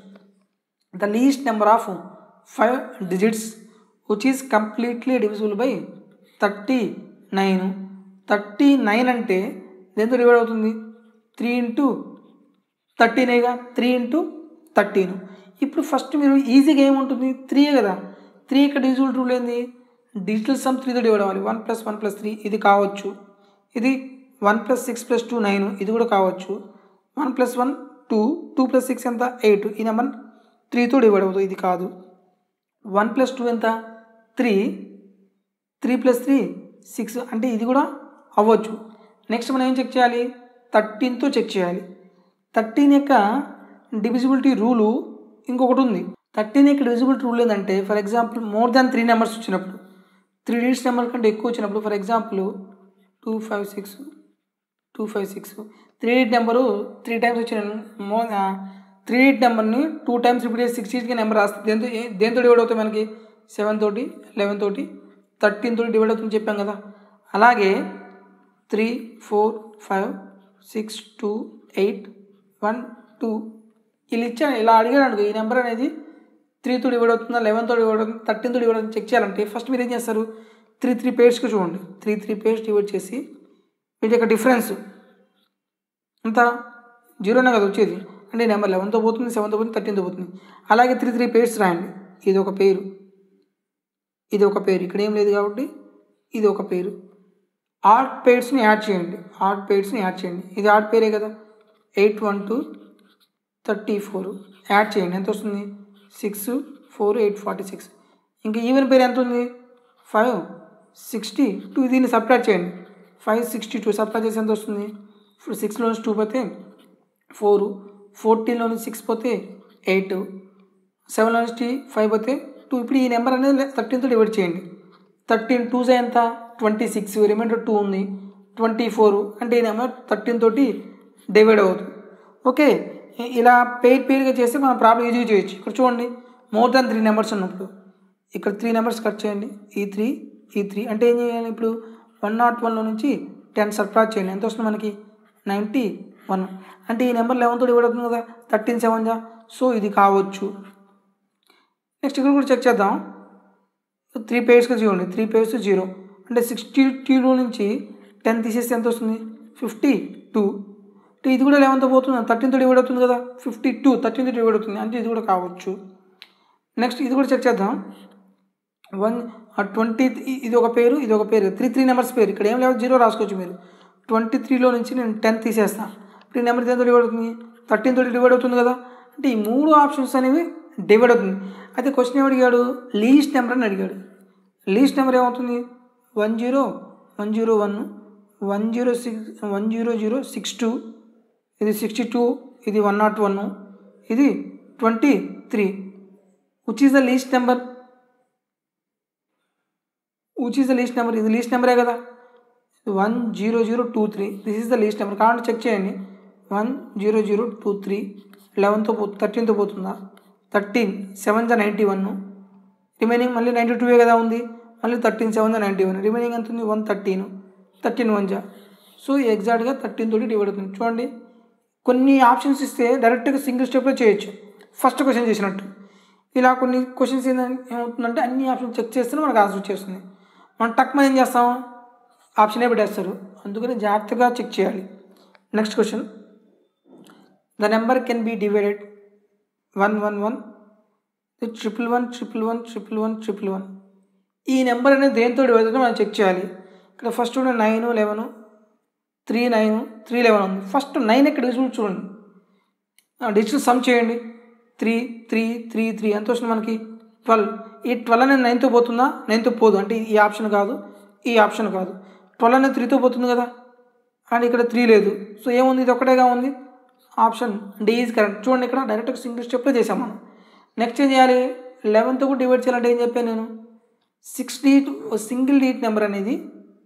the least number of five digits which is completely divisible by thirty nine thirty nine అంటే దేంతో డివైడ్ అవుతుంది త్రీ ఇంటూ థర్టీనేగా త్రీ ఇంటూ థర్టీన్ ఇప్పుడు ఫస్ట్ మీరు ఈజీగా ఏముంటుంది త్రీయే కదా త్రీ ఇక్కడ డిజిటల్ రూల్ ఏంది డిజిటల్ సమ్ త్రీతో డివైడ్ అవ్వాలి one plus one plus three ఇది కావచ్చు ఇది one plus six plus two nine ఇది కూడా కావచ్చు one plus one two two plus six ఎంత ఎయిట్ ఈ నెంబర్ త్రీతో డివైడ్ అవుతుంది ఇది కాదు వన్ ప్లస్ టూ ఎంత three three plus three six అంటే ఇది కూడా అవ్వచ్చు నెక్స్ట్ మనం ఏం చెక్ చేయాలి థర్టీన్తో చెక్ చేయాలి థర్టీన్ యొక్క డివిజిబిలిటీ రూలు ఇంకొకటి ఉంది థర్టీన్ యొక్క డివిజిబిలిటీ రూల్ ఏంటంటే for example more than three numbers వచ్చినప్పుడు త్రీ డిజిట్స్ నెంబర్ కంటే ఎక్కువ వచ్చినప్పుడు for example two five six two five six three eight number three times వచ్చిన మో త్రీ ఎయిట్ నెంబర్ని టూ టైమ్స్ రిపీట్ చేసి సిక్స్ ఎయిట్కి నెంబర్ రాస్తుంది దేంతో ఏ- దేంతో డివైడ్ అవుతాయి మనకి సెవెన్ తోటి లెవెన్ తోటి థర్టీన్ తోటి డివైడ్ అవుతుంది చెప్పాం కదా అలాగే three four five six two eight one two ఇలా ఇచ్చాను ఇలా అడిగాడు అనుకో ఈ నెంబర్ అనేది త్రీతో డివైడ్ అవుతుందా లెవెన్తో డివైడ్ అవుతుందా థర్టీన్తో డివైడ్ అవుతుందా చెక్ చేయాలంటే ఫస్ట్ మీరు ఏం చేస్తారు త్రీ త్రీ పేజ్కి చూడండి త్రీ త్రీ పేజ్ డివైడ్ చేసి వీటి యొక్క డిఫరెన్స్ అంత జీరోనే కదా వచ్చేది అంటే నెంబర్ లెవెన్తో పోతుంది సెవెన్తో పోతుంది థర్టీన్తో పోతుంది అలాగే త్రీ త్రీ పేర్స్ రాయండి ఇది ఒక పేరు ఇది ఒక పేరు ఇక్కడ ఏం లేదు కాబట్టి ఇది ఒక పేరు ఆర్ట్ పేర్స్ని యాడ్ చేయండి ఆర్ట్ పేర్స్ని యాడ్ చేయండి ఇది ఆర్ట్ పేరే కదా eight one two thirty four add చేయండి ఎంత వస్తుంది six four eight forty six ఇంకా ఈవెన్ పేరు ఎంత ఉంది ఫైవ్ సిక్స్టీ టూ దీన్ని సబ్ట్రాక్ట్ చేయండి ఫైవ్ సిక్స్టీ టూ సబ్ట్రాక్ట్ చేసి ఎంత వస్తుంది ఇప్పుడు సిక్స్లో నుంచి టూ పోతే ఫోర్ ఫోర్టీన్లో నుంచి సిక్స్ పోతే ఎయిట్ సెవెన్లో నుంచి ఫైవ్ పోతే టూ ఇప్పుడు ఈ నెంబర్ అనేది థర్టీన్తో డివైడ్ చేయండి థర్టీన్ టూస్ ఎంత ట్వంటీ సిక్స్ రిమైండర్ టూ ఉంది ట్వంటీ ఫోర్ అంటే ఈ నెంబర్ థర్టీన్ తోటి డివైడ్ అవుతుంది ఓకే ఇ- ఇలా పేర్ పేరుగా చేస్తే మనం ప్రాబ్లం ఈజీగా చేయొచ్చు ఇక్కడ చూడండి మోర్ దాన్ త్రీ నెంబర్స్ ఉన్నప్పుడు ఇక్కడ త్రీ నెంబర్స్ కట్ చేయండి ఈ త్రీ ఈ త్రీ అంటే ఏం చేయాలి ఇప్పుడు వన్ నాట్ వన్లో నుంచి టెన్ సబ్ట్రాక్ట్ చేయండి ఎంత వస్తుంది మనకి నైంటీ వన్ అంటే ఈ నెంబర్ లెవెన్తో డివైడ్ అవుతుంది కదా థర్టీన్ సెవెన్ జా సో ఇది కావచ్చు నెక్స్ట్ ఇక్కడ కూడా చెక్ చేద్దాం త్రీ పేజ్కి చూడండి త్రీ పేజ్ జీరో అంటే సిక్స్టీ టూలో నుంచి టెన్ తీసేస్తే ఎంత వస్తుంది ఫిఫ్టీ టూ అంటే ఇది కూడా లెవెన్తో పోతుంది థర్టీన్తో డివైడ్ అవుతుంది కదా ఫిఫ్టీ టూ థర్టీన్తో డివైడ్ అవుతుంది అంటే ఇది కూడా కావచ్చు నెక్స్ట్ ఇది కూడా చెక్ చేద్దాం వన్ ట్వంటీ ఇది ఒక పేరు ఇది ఒక పేరు త్రీ త్రీ నెంబర్స్ పేరు ఇక్కడ ఏం లేవు జీరో రాసుకోవచ్చు మీరు ట్వంటీ త్రీలో నుంచి నేను టెన్ తీసేస్తాను ఇప్పుడు ఈ నెంబర్ దేంతో డివైడ్ అవుతుంది థర్టీన్ తోటి డివైడ్ అవుతుంది కదా అంటే ఈ మూడు ఆప్షన్స్ అనేవి డివైడ్ అవుతుంది అయితే క్వశ్చన్ ఏమి అడిగాడు లీస్ట్ నెంబర్ అని అడిగాడు లీస్ట్ నెంబర్ ఏమవుతుంది one zero one zero one one zero six one zero zero six two ఇది సిక్స్టీ టూ ఇది వన్ నాట్ వన్ ఇది twenty three which is the least number which is the least number ఇది least నెంబరే కదా one zero zero two three this is the least number కావాలంటే check చేయండి one zero zero two three లెవెన్తో పో థర్టీన్తో పోతుందా థర్టీన్ సెవెన్ జా నైంటీ వన్ రిమైనింగ్ మళ్ళీ నైంటీ టూవే కదా ఉంది మళ్ళీ థర్టీన్ సెవెన్ జా నైంటీ వన్ రిమైనింగ్ ఎంత ఉంది వన్ థర్టీన్ థర్టీన్ వన్ జా సో ఎగ్జాక్ట్గా థర్టీన్ తోటి డివైడ్ అవుతుంది చూడండి కొన్ని ఆప్షన్స్ ఇస్తే డైరెక్ట్గా సింగిల్ స్టెప్లో చేయొచ్చు ఫస్ట్ క్వశ్చన్ చేసినట్టు ఇలా కొన్ని క్వశ్చన్స్ ఏంటంటే ఏమవుతుందంటే అన్ని ఆప్షన్స్ చెక్ చేస్తేనే మనకు ఆన్సర్ వచ్చేస్తుంది మనం టక్ మనం ఏం చేస్తాం ఆప్షనే పెట్టేస్తారు అందుకని జాగ్రత్తగా చెక్ చేయాలి next question the number can be divided one one one triple one triple one triple one triple one ఈ నెంబర్ అనేది దేంతో డివైడ్ అవుతుందో మనం చెక్ చేయాలి ఇక్కడ first nine eleven three nine three eleven ఉంది ఫస్ట్ నైన్ ఎక్కడ డిజిటల్ చూడండి డిజిటల్ సమ్ చేయండి త్రీ త్రీ త్రీ త్రీ ఎంత వస్తుంది మనకి ట్వెల్వ్ ఈ ట్వెల్వ్ అనేది నైన్తో పోతుందా నైన్తో పోదు అంటే ఈ ఆప్షన్ కాదు ఈ ఆప్షన్ కాదు ట్వెల్వ్ అనేది త్రీతో పోతుంది కదా కానీ ఇక్కడ త్రీ లేదు సో ఏముంది ఇది ఒకటేగా ఉంది ఆప్షన్ డి ఈజ్ కరెక్ట్ చూడండి ఇక్కడ డైరెక్ట్ సింగిల్ స్టెప్లో చేసాం మనం నెక్స్ట్ ఏం చేయాలి లెవెన్తో కూడా డివైడ్ చేయాలంటే ఏం చెప్పాను నేను సిక్స్ డీట్ సింగిల్ డీట్ నెంబర్ అనేది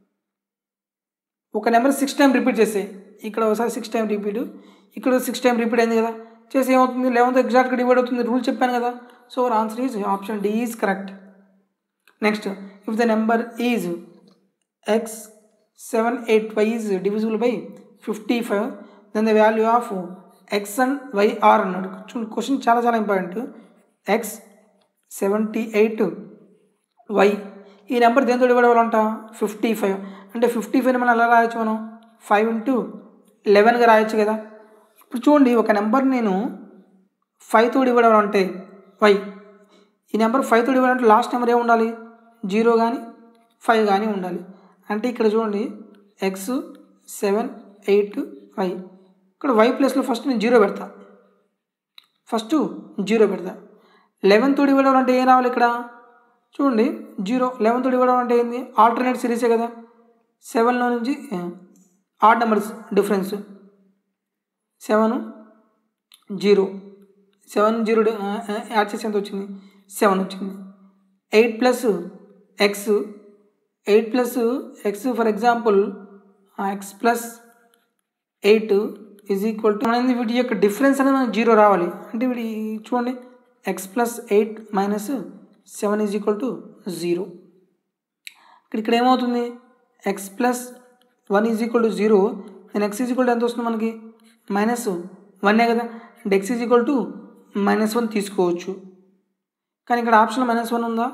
ఒక నెంబర్ సిక్స్ టైం రిపీట్ చేసే ఇక్కడ ఒకసారి సిక్స్ టైం రిపీట్ ఇక్కడ సిక్స్ టైం రిపీట్ అయింది కదా చేసి ఏమవుతుంది లెవెన్త్ ఎగ్జాక్ట్గా డివైడ్ అవుతుంది రూల్ చెప్పాను కదా so our answer is option D is correct next if the number is X seven eight Y is divisible by fifty five then the value of X and Y are అన్నాడు చూడండి question చాలా చాలా important X seventy eight Y ఈ number దేంతో divide అవ్వాలంట fifty five అంటే fifty five మనం ఎలా రాయొచ్చు మనం ఫైవ్ ఇంటూ లెవెన్గా రాయొచ్చు కదా ఇప్పుడు చూడండి ఒక నెంబర్ నేను ఫైవ్ తోడు ఇవ్వడం అంటే వై ఈ నెంబర్ ఫైవ్ తోడు ఇవ్వడం అంటే లాస్ట్ నెంబర్ ఏమి ఉండాలి జీరో కానీ ఫైవ్ కానీ ఉండాలి అంటే ఇక్కడ చూడండి ఎక్స్ సెవెన్ ఎయిట్ వై ఇక్కడ వై ప్లస్లో ఫస్ట్ నేను జీరో పెడతా ఫస్ట్ జీరో పెడతా లెవెన్ తోడు ఇవ్వడం అంటే ఏం రావాలి ఇక్కడ చూడండి జీరో లెవెన్ తోడు ఇవ్వడం అంటే ఏంది ఆల్టర్నేట్ సిరీసే కదా సెవెన్లో నుంచి odd numbers difference seven zero seven zero add చేసి ఎంత వచ్చింది సెవెన్ వచ్చింది eight plus X eight plus X for example X plus eight is equal to అనేది వీటి యొక్క డిఫరెన్స్ అనేది మనకి జీరో రావాలి అంటే వీడి చూడండి x plus eight minus seven is equal to zero ఇక్కడ ఇక్కడ ఏమవుతుంది x plus one is equal to zero నేను ఎక్స్ ఈజ్ ఈక్వల్ టు ఎంత వస్తుంది మనకి మైనస్ వన్నే కదా అంటే x is equal to minus one తీసుకోవచ్చు కానీ ఇక్కడ ఆప్షన్ మైనస్ వన్ ఉందా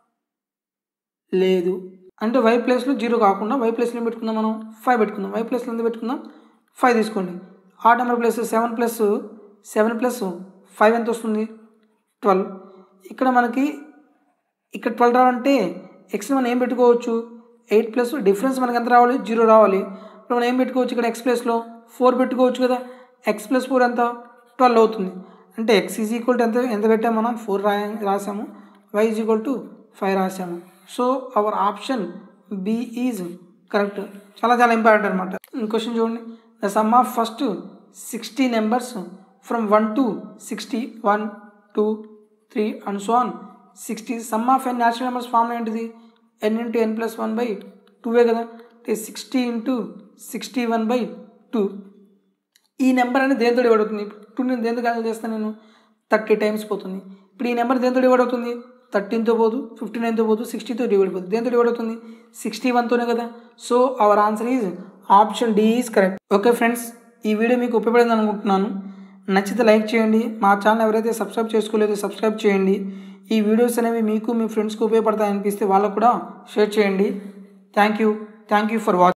లేదు అంటే వై ప్లేస్లో జీరో కాకుండా వై ప్లేస్లో పెట్టుకుందాం మనం ఫైవ్ పెట్టుకుందాం వై ప్లేస్లో ఎంత పెట్టుకుందాం ఫైవ్ తీసుకోండి ఆ number plus seven plus seven plus five ఎంత వస్తుంది ట్వెల్వ్ ఇక్కడ మనకి ఇక్కడ ట్వెల్వ్ రావాలంటే ఎక్స్ మనం ఏం పెట్టుకోవచ్చు ఎయిట్ ప్లస్ డిఫరెన్స్ మనకి ఎంత రావాలి జీరో రావాలి ఇప్పుడు మనం ఏం పెట్టుకోవచ్చు ఇక్కడ ఎక్స్ ప్లస్లో ఫోర్ పెట్టుకోవచ్చు కదా ఎక్స్ ప్లస్ ఫోర్ ఎంత ట్వెల్వ్ అవుతుంది అంటే ఎక్స్ ఈజ్ ఈక్వల్ టు ఎంత ఎంత పెట్టాము మనం ఫోర్ రా రాసాము y is equal to five రాసాము so our option B is correct చాలా చాలా ఇంపార్టెంట్ అనమాట క్వశ్చన్ చూడండి the sum of first sixty numbers from one to sixty one two three and so on sixty sum of n natural numbers form ఏంటిది n into n plus one by టూవే కదా అంటే sixty into sixty one by two ఈ number అనేది దేంతో divide అవుతుంది two నేను దేంతో క్యాన్సిల్ చేస్తాను నేను థర్టీ టైమ్స్ పోతుంది ఇప్పుడు ఈ నెంబర్ దేంతో డివైడ్ అవుతుంది థర్టీన్తో పోదు ఫిఫ్టీ నైన్తో పోదు సిక్స్టీతో డివైడ్ పోతుంది దేంతో డివైడ్ అవుతుంది సిక్స్టీ వన్తోనే కదా so our answer is option D is correct okay friends ఈ వీడియో మీకు ఉపయోగపడింది అనుకుంటున్నాను నచ్చితే లైక్ చేయండి మా ఛానల్ ఎవరైతే సబ్స్క్రైబ్ చేసుకోలేదో సబ్స్క్రైబ్ చేయండి ఈ వీడియోస్ అనేవి మీకు మీ ఫ్రెండ్స్కి ఉపయోగపడతాయి అనిపిస్తే వాళ్ళకు కూడా షేర్ చేయండి thank you thank you for watching